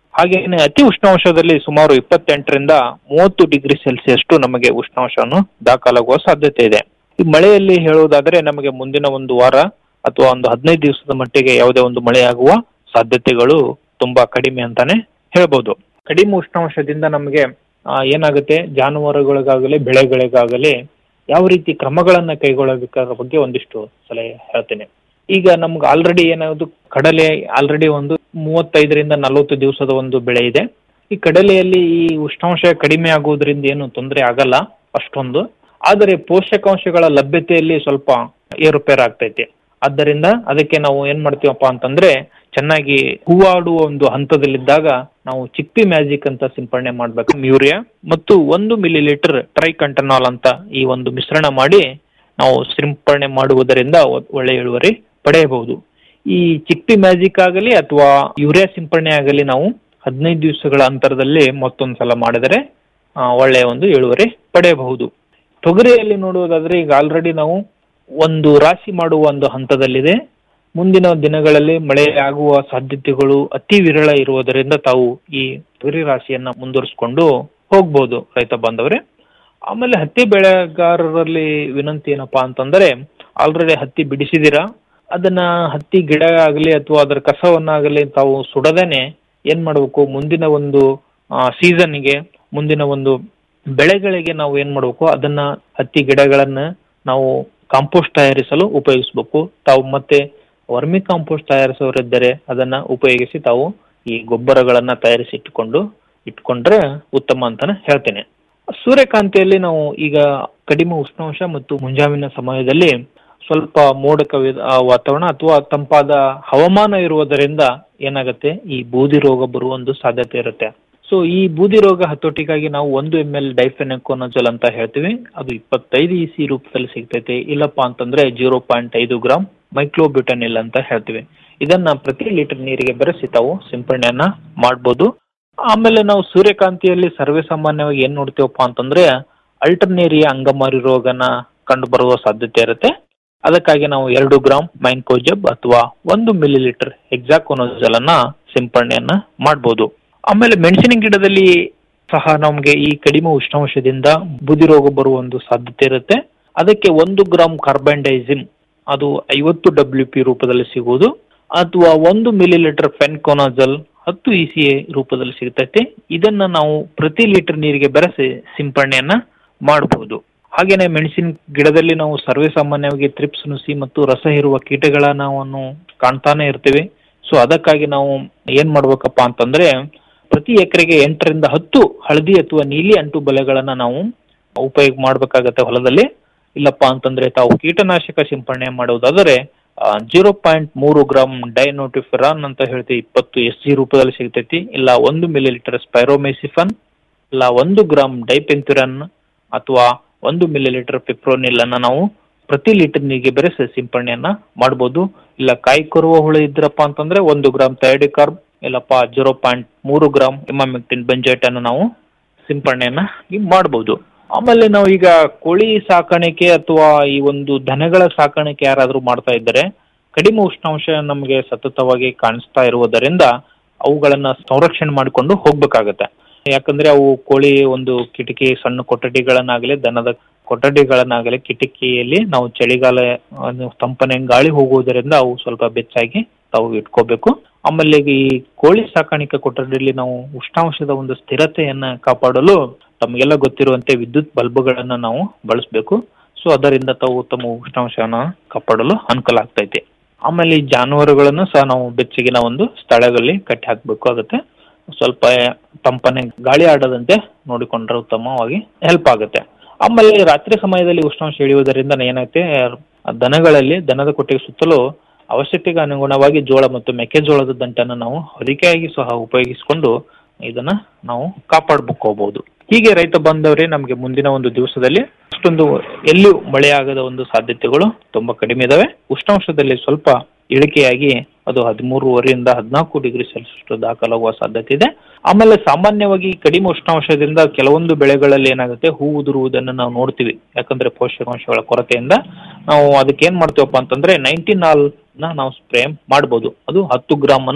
ಹಾಗೇನೆ ಅತಿ ಉಷ್ಣಾಂಶದಲ್ಲಿ ಸುಮಾರು ಇಪ್ಪತ್ತೆಂಟರಿಂದ ಮೂವತ್ತು ಡಿಗ್ರಿ ಸೆಲ್ಸಿಯಸ್ ನಮಗೆ ಉಷ್ಣಾಂಶವನ್ನು ದಾಖಲಾಗುವ ಸಾಧ್ಯತೆ ಇದೆ ಈ ಮಳೆಯಲ್ಲಿ ಹೇಳುವುದಾದ್ರೆ ನಮಗೆ ಮುಂದಿನ ಒಂದು ವಾರ ಅಥವಾ ಒಂದು ಹದಿನೈದು ದಿವಸದ ಮಟ್ಟಿಗೆ ಯಾವುದೇ ಒಂದು ಮಳೆಯಾಗುವ ಸಾಧ್ಯತೆಗಳು ತುಂಬಾ ಕಡಿಮೆ ಅಂತಾನೆ ಹೇಳ್ಬೋದು ಕಡಿಮೆ ಉಷ್ಣಾಂಶದಿಂದ ನಮಗೆ ಆ, ಏನಾಗುತ್ತೆ ಜಾನುವಾರುಗಳಿಗಾಗಲಿ ಬೆಳೆಗಳಿಗಾಗಲಿ ಯಾವ ರೀತಿ ಕ್ರಮಗಳನ್ನ ಕೈಗೊಳ್ಳಬೇಕಾದ ಬಗ್ಗೆ ಒಂದಿಷ್ಟು ಸಲಹೆ ಹೇಳ್ತೇನೆ ಈಗ ನಮ್ಗೆ ಆಲ್ರೆಡಿ ಏನಾದ್ರು ಕಡಲೆ ಆಲ್ರೆಡಿ ಒಂದು ಮೂವತ್ತೈದರಿಂದ ನಲವತ್ತು ದಿವಸದ ಒಂದು ಬೆಳೆ ಇದೆ ಈ ಕಡಲೆಯಲ್ಲಿ ಈ ಉಷ್ಣಾಂಶ ಕಡಿಮೆ ಆಗುವುದರಿಂದ ಏನು ತೊಂದರೆ ಆಗಲ್ಲ ಅಷ್ಟೊಂದು ಆದರೆ ಪೋಷಕಾಂಶಗಳ ಲಭ್ಯತೆಯಲ್ಲಿ ಸ್ವಲ್ಪ ಏರುಪೇರು ಆಗ್ತೈತೆ ಆದ್ದರಿಂದ ಅದಕ್ಕೆ ನಾವು ಏನ್ ಮಾಡ್ತೀವಪ್ಪ ಅಂತಂದ್ರೆ ಚೆನ್ನಾಗಿ ಹೂವಾಡುವ ಒಂದು ಹಂತದಲ್ಲಿದ್ದಾಗ ನಾವು ಚಿಕ್ಪಿ ಮ್ಯಾಜಿಕ್ ಅಂತ ಸಿಂಪಡಣೆ ಮಾಡ್ಬೇಕು ಯೂರಿಯಾ ಮತ್ತು ಒಂದು ಮಿಲಿ ಲೀಟರ್ ಟ್ರೈಕಂಟನಾಲ್ ಅಂತ ಈ ಒಂದು ಮಿಶ್ರಣ ಮಾಡಿ ನಾವು ಸಿಂಪಡಣೆ ಮಾಡುವುದರಿಂದ ಒ- ಒಳ್ಳೆ ಇಳುವರಿ ಪಡೆಯಬಹುದು ಈ ಚಿಕ್ಪಿ ಮ್ಯಾಜಿಕ್ ಆಗಲಿ ಅಥವಾ ಯೂರಿಯಾ ಸಿಂಪಡಣೆ ಆಗಲಿ ನಾವು ಹದಿನೈದು ದಿವಸಗಳ ಅಂತರದಲ್ಲಿ ಮತ್ತೊಂದು ಸಲ ಮಾಡಿದರೆ ಆ, ಒಳ್ಳೆಯ ಒಂದು ಇಳುವರಿ ಪಡೆಯಬಹುದು ತೊಗರಿಯಲ್ಲಿ ನೋಡುವುದಾದ್ರೆ ಈಗ ಆಲ್ರೆಡಿ ನಾವು ಒಂದು ರಾಶಿ ಮಾಡುವ ಒಂದು ಹಂತದಲ್ಲಿದೆ ಮುಂದಿನ ದಿನಗಳಲ್ಲಿ ಮಳೆ ಆಗುವ ಸಾಧ್ಯತೆಗಳು ಅತಿ ವಿರಳ ಇರುವುದರಿಂದ ತಾವು ಈ ತೊಗರಿ ರಾಶಿಯನ್ನ ಮುಂದುವರಿಸಿಕೊಂಡು ಹೋಗ್ಬೋದು ರೈತ ಬಾಂಧವರೇ ಆಮೇಲೆ ಹತ್ತಿ ಬೆಳೆಗಾರರಲ್ಲಿ ವಿನಂತಿ ಏನಪ್ಪಾ ಅಂತಂದ್ರೆ ಆಲ್ರೆಡಿ ಹತ್ತಿ ಬಿಡಿಸಿದಿರಾ ಅದನ್ನ ಹತ್ತಿ ಗಿಡ ಆಗಲಿ ಅಥವಾ ಅದರ ಕಸವನ್ನಾಗಲಿ ತಾವು ಸುಡದೇನೆ ಏನ್ ಮಾಡಬೇಕು ಮುಂದಿನ ಒಂದು ಸೀಸನ್ಗೆ ಮುಂದಿನ ಒಂದು ಬೆಳೆಗಳಿಗೆ ನಾವು ಏನ್ ಮಾಡಬೇಕು ಅದನ್ನ ಹತ್ತಿ ಗಿಡಗಳನ್ನ ನಾವು ಕಾಂಪೋಸ್ಟ್ ತಯಾರಿಸಲು ಉಪಯೋಗಿಸಬೇಕು ತಾವು ಮತ್ತೆ ವರ್ಮಿ ಕಾಂಪೋಸ್ಟ್ ತಯಾರಿಸೋರಿದ್ದರೆ ಅದನ್ನ ಉಪಯೋಗಿಸಿ ತಾವು ಈ ಗೊಬ್ಬರಗಳನ್ನ ತಯಾರಿಸಿ ಇಟ್ಟುಕೊಂಡು ಇಟ್ಕೊಂಡ್ರೆ ಉತ್ತಮ ಅಂತಾನೆ ಹೇಳ್ತೇನೆ ಸೂರ್ಯಕಾಂತಿಯಲ್ಲಿ ನಾವು ಈಗ ಕಡಿಮೆ ಉಷ್ಣಾಂಶ ಮತ್ತು ಮುಂಜಾವಿನ ಸಮಯದಲ್ಲಿ ಸ್ವಲ್ಪ ಮೋಡ ಕವಿದ ಆ, ವಾತಾವರಣ ಅಥವಾ ತಂಪಾದ ಹವಾಮಾನ ಇರುವುದರಿಂದ ಏನಾಗುತ್ತೆ ಈ ಬೂದಿ ರೋಗ ಬರುವ ಒಂದು ಸಾಧ್ಯತೆ ಇರುತ್ತೆ ಸೊ ಈ ಬೂದಿ ರೋಗ ಹತೋಟಿಗಾಗಿ ನಾವು ಒಂದು ಎಂ ಎಲ್ ಡೈಫೆನಕೋನಜಲ್ ಅಂತ ಹೇಳ್ತೀವಿ ಅದು ಇಪ್ಪತ್ತೈದು ಇ ಸಿ ರೂಪದಲ್ಲಿ ಸಿಗ್ತೈತೆ ಇಲ್ಲಪ್ಪ ಅಂತಂದ್ರೆ ಜೀರೋ ಪಾಯಿಂಟ್ ಐದು ಗ್ರಾಮ್ ಮೈಕ್ಲೋಬ್ಯೂಟನಿಲ್ ಅಂತ ಹೇಳ್ತೀವಿ ಇದನ್ನ ಪ್ರತಿ ಲೀಟರ್ ನೀರಿಗೆ ಬೆರೆಸಿ ತಾವು ಸಿಂಪಡಣೆಯನ್ನ ಮಾಡ್ಬೋದು ಆಮೇಲೆ ನಾವು ಸೂರ್ಯಕಾಂತಿಯಲ್ಲಿ ಸರ್ವೇ ಸಾಮಾನ್ಯವಾಗಿ ಏನ್ ನೋಡ್ತೀವಪ್ಪ ಅಂತಂದ್ರೆ ಅಲ್ಟರ್ನೇರಿಯಾ ಅಂಗಮಾರಿ ರೋಗನ ಕಂಡು ಬರುವ ಸಾಧ್ಯತೆ ಇರುತ್ತೆ ಅದಕ್ಕಾಗಿ ನಾವು ಎರಡು ಗ್ರಾಮ್ ಮೈನ್ಕೋಜಬ್ ಅಥವಾ ಒಂದು ಮಿಲಿ ಲೀಟರ್ ಎಕ್ಸಾಕೋನೋಜಲ್ ಅನ್ನ ಸಿಂಪಡಣೆಯನ್ನ ಮಾಡ್ಬೋದು ಆಮೇಲೆ ಮೆಣಸಿನ ಗಿಡದಲ್ಲಿ ಸಹ ನಮಗೆ ಈ ಕಡಿಮೆ ಉಷ್ಣಾಂಶದಿಂದ ಬೂದಿ ರೋಗ ಬರುವ ಒಂದು ಸಾಧ್ಯತೆ ಇರುತ್ತೆ ಅದಕ್ಕೆ ಒಂದು ಗ್ರಾಮ್ ಕಾರ್ಬನ್ಡೈಸಿಮ್ ಅದು ಐವತ್ತು ಡಬ್ಲ್ಯೂ ಪಿ ರೂಪದಲ್ಲಿ ಸಿಗುವುದು ಅಥವಾ ಒಂದು ಮಿಲಿ ಲೀಟರ್ ಫೆನ್ಕೋನಾಜಲ್ ಹತ್ತು ಇ ಸಿ ಎ ರೂಪದಲ್ಲಿ ಸಿಗ್ತೈತೆ ಇದನ್ನ ನಾವು ಪ್ರತಿ ಲೀಟರ್ ನೀರಿಗೆ ಬೆರೆಸಿ ಸಿಂಪಡಣೆಯನ್ನ ಮಾಡಬಹುದು ಹಾಗೇನೆ ಮೆಣಸಿನ ಗಿಡದಲ್ಲಿ ನಾವು ಸರ್ವೇ ಸಾಮಾನ್ಯವಾಗಿ ತ್ರಿಪ್ಸ್ ನುಸಿ ಮತ್ತು ರಸ ಇರುವ ಕೀಟಗಳ ನಾವು ಕಾಣ್ತಾನೆ ಇರ್ತೀವಿ ಸೊ ಅದಕ್ಕಾಗಿ ನಾವು ಏನ್ ಮಾಡ್ಬೇಕಪ್ಪ ಅಂತಂದ್ರೆ ಪ್ರತಿ ಎಕರೆಗೆ ಎಂಟರಿಂದ ಹತ್ತು ಹಳದಿ ಅಥವಾ ನೀಲಿ ಅಂಟು ಬಲೆಗಳನ್ನ ನಾವು ಉಪಯೋಗ ಮಾಡ್ಬೇಕಾಗತ್ತೆ ಹೊಲದಲ್ಲಿ ಇಲ್ಲಪ್ಪ ಅಂತಂದ್ರೆ ತಾವು ಕೀಟನಾಶಕ ಸಿಂಪಡಣೆ ಮಾಡುವುದಾದರೆ ಜೀರೋ ಪಾಯಿಂಟ್ ಮೂರು ಗ್ರಾಮ್ ಡೈನೋಟಿಫಿರಾನ್ ಅಂತ ಹೇಳ್ತೀವಿ ಇಪ್ಪತ್ತು ಎಸ್ ಜಿ ರೂಪದಲ್ಲಿ ಸಿಗ್ತೈತಿ ಇಲ್ಲ ಒಂದು ಮಿಲಿ ಲೀಟರ್ ಸ್ಪೈರೋಮೆಸಿಫನ್ ಇಲ್ಲ ಒಂದು ಗ್ರಾಮ್ ಡೈಪೆಂಥಿರನ್ ಅಥವಾ ಒಂದು ಮಿಲಿ ಲೀಟರ್ ಪಿಪ್ರೋನಿಲ್ ಅನ್ನ ನಾವು ಪ್ರತಿ ಲೀಟರ್ ನೀರಿಗೆ ಬೆರೆಸಿ ಸಿಂಪಡಣೆಯನ್ನ ಮಾಡ್ಬೋದು ಇಲ್ಲ ಕಾಯಿ ಕೊರುವ ಹುಳ ಇದ್ರಪ್ಪ ಅಂತಂದ್ರೆ ಒಂದು ಗ್ರಾಮ್ ಥೈಡಿಕಾರ್ಬ್ ಇಲ್ಲಪ್ಪ ಜೀರೋ ಪಾಯಿಂಟ್ ಮೂರು ಗ್ರಾಮ್ ಇಮಾಮಿಕ್ಟಿನ್ ಬೆಂಜೈಟ್ ಅನ್ನು ನಾವು ಸಿಂಪಡಣೆಯನ್ನ ಈ ಮಾಡ್ಬೋದು ಆಮೇಲೆ ನಾವು ಈಗ ಕೋಳಿ ಸಾಕಾಣಿಕೆ ಅಥವಾ ಈ ಒಂದು ದನಗಳ ಸಾಕಾಣಿಕೆ ಯಾರಾದ್ರೂ ಮಾಡ್ತಾ ಇದ್ದಾರೆ ಕಡಿಮೆ ಉಷ್ಣಾಂಶ ನಮಗೆ ಸತತವಾಗಿ ಕಾಣಿಸ್ತಾ ಇರುವುದರಿಂದ ಅವುಗಳನ್ನ ಸಂರಕ್ಷಣೆ ಮಾಡಿಕೊಂಡು ಹೋಗ್ಬೇಕಾಗತ್ತೆ ಯಾಕಂದ್ರೆ ಅವು ಕೋಳಿ ಒಂದು ಕಿಟಕಿ ಸಣ್ಣ ಕೊಠಡಿಗಳನ್ನಾಗಲಿ ದನದ ಕೊಠಡಿಗಳನ್ನಾಗಲಿ ಕಿಟಕಿಯಲ್ಲಿ ನಾವು ಚಳಿಗಾಲ ಅದು ತಂಪನೆ ಗಾಳಿ ಹೋಗುವುದರಿಂದ ಅವು ಸ್ವಲ್ಪ ಬೆಚ್ಚಾಗಿ ತಾವು ಇಟ್ಕೋಬೇಕು ಆಮೇಲೆ ಈ ಕೋಳಿ ಸಾಕಾಣಿಕೆ ಕೊಠಡಿಯಲ್ಲಿ ನಾವು ಉಷ್ಣಾಂಶದ ಒಂದು ಸ್ಥಿರತೆಯನ್ನ ಕಾಪಾಡಲು ತಮಗೆಲ್ಲ ಗೊತ್ತಿರುವಂತೆ ವಿದ್ಯುತ್ ಬಲ್ಬ್ಗಳನ್ನ ನಾವು ಬಳಸಬೇಕು ಸೊ ಅದರಿಂದ ತಾವು ತಮ್ಮ ಉಷ್ಣಾಂಶನ ಕಾಪಾಡಲು ಅನುಕೂಲ ಆಗ್ತೈತೆ ಆಮೇಲೆ ಈ ಜಾನುವಾರುಗಳನ್ನು ಸಹ ನಾವು ಬೆಚ್ಚಗಿನ ಒಂದು ಸ್ಥಳಗಳಲ್ಲಿ ಕಟ್ಟಿ ಹಾಕಬೇಕು ಆಗುತ್ತೆ ಸ್ವಲ್ಪ ತಂಪನೆ ಗಾಳಿ ಆಡದಂತೆ ನೋಡಿಕೊಂಡ್ರೆ ಉತ್ತಮವಾಗಿ ಹೆಲ್ಪ್ ಆಗುತ್ತೆ ಆಮೇಲೆ ರಾತ್ರಿ ಸಮಯದಲ್ಲಿ ಉಷ್ಣಾಂಶ ಇಳಿಯುವುದರಿಂದ ಏನಾಗುತ್ತೆ ದನಗಳಲ್ಲಿ ದನದ ಕೊಟ್ಟಿಗೆ ಸುತ್ತಲೂ ಅವಶ್ಯಕತೆಗೆ ಅನುಗುಣವಾಗಿ ಜೋಳ ಮತ್ತು ಮೆಕ್ಕೆಜೋಳದ ದಂಟನ್ನು ನಾವು ಹೊದಿಕೆಯಾಗಿ ಸಹ ಉಪಯೋಗಿಸಿಕೊಂಡು ಇದನ್ನ ನಾವು ಕಾಪಾಡ್ಕೋಬಹುದು ಹೀಗೆ ರೈತ ಬಾಂಧವರೇ ನಮಗೆ ಮುಂದಿನ ಒಂದು ದಿವಸದಲ್ಲಿ ಅಷ್ಟೊಂದು ಎಲ್ಲಿಯೂ ಮಳೆಯಾಗದ ಒಂದು ಸಾಧ್ಯತೆಗಳು ತುಂಬಾ ಕಡಿಮೆ ಇದಾವೆ ಉಷ್ಣಾಂಶದಲ್ಲಿ ಸ್ವಲ್ಪ ಇಳಿಕೆಯಾಗಿ ಅದು ಹದಿಮೂರುವರೆಯಿಂದ ಹದಿನಾಲ್ಕು ಡಿಗ್ರಿ ಸೆಲ್ಸಿಯಸ್ ದಾಖಲಾಗುವ ಸಾಧ್ಯತೆ ಇದೆ ಆಮೇಲೆ ಸಾಮಾನ್ಯವಾಗಿ ಕಡಿಮೆ ಉಷ್ಣಾಂಶದಿಂದ ಕೆಲವೊಂದು ಬೆಳೆಗಳಲ್ಲಿ ಏನಾಗುತ್ತೆ ಹೂ ಉದುರುವುದನ್ನು ನಾವು ನೋಡ್ತೀವಿ ಯಾಕಂದ್ರೆ ಪೋಷಕಾಂಶಗಳ ಕೊರತೆಯಿಂದ ನಾವು ಅದಕ್ಕೆ ಏನ್ ಮಾಡ್ತೀವಪ್ಪ ಅಂತಂದ್ರೆ ನೈನ್ಟೀನ್ ನ ನಾವು ಸ್ಪ್ರೇ ಮಾಡ್ಬೋದು ಅದು ಹತ್ತು ಗ್ರಾಮ್ ಅನ್ನ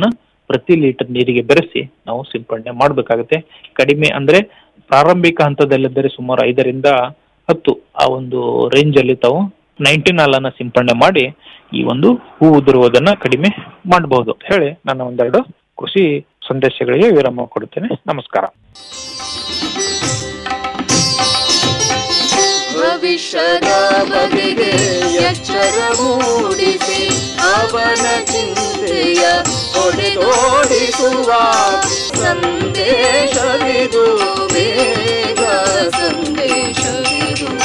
ಪ್ರತಿ ಲೀಟರ್ ನೀರಿಗೆ ಬೆರೆಸಿ ನಾವು ಸಿಂಪಡಣೆ ಮಾಡಬೇಕಾಗುತ್ತೆ ಕಡಿಮೆ ಅಂದ್ರೆ ಪ್ರಾರಂಭಿಕ ಹಂತದಲ್ಲಿದ್ದರೆ ಸುಮಾರು ಐದರಿಂದ ಹತ್ತು ಆ ಒಂದು ರೇಂಜ್ ಅಲ್ಲಿ ತಾವು ನೈನ್ಟೀನ್ ಅನ್ನ ಸಿಂಪಡಣೆ ಮಾಡಿ ಈ ಒಂದು ಹೂ ಉದುರುವುದನ್ನ ಕಡಿಮೆ ಮಾಡಬಹುದು ಅಂತ ಹೇಳಿ ನನ್ನ ಒಂದೆರಡು ಕೃಷಿ ಸಂದೇಶಗಳಿಗೆ ವಿರಾಮ ಕೊಡುತ್ತೇನೆ ನಮಸ್ಕಾರ ಭವಿಷ್ಯದ ಬಗೆಗೆ ಎಚ್ಚರ ಮೂಡಿಸಿ ಅವನ ಚಿಂತೆಯ ಹೊಡೆದೋಡಿಸುವ ಸಂದೇಶವಿದು ಬೇಗ ಸಂದೇಶವಿದು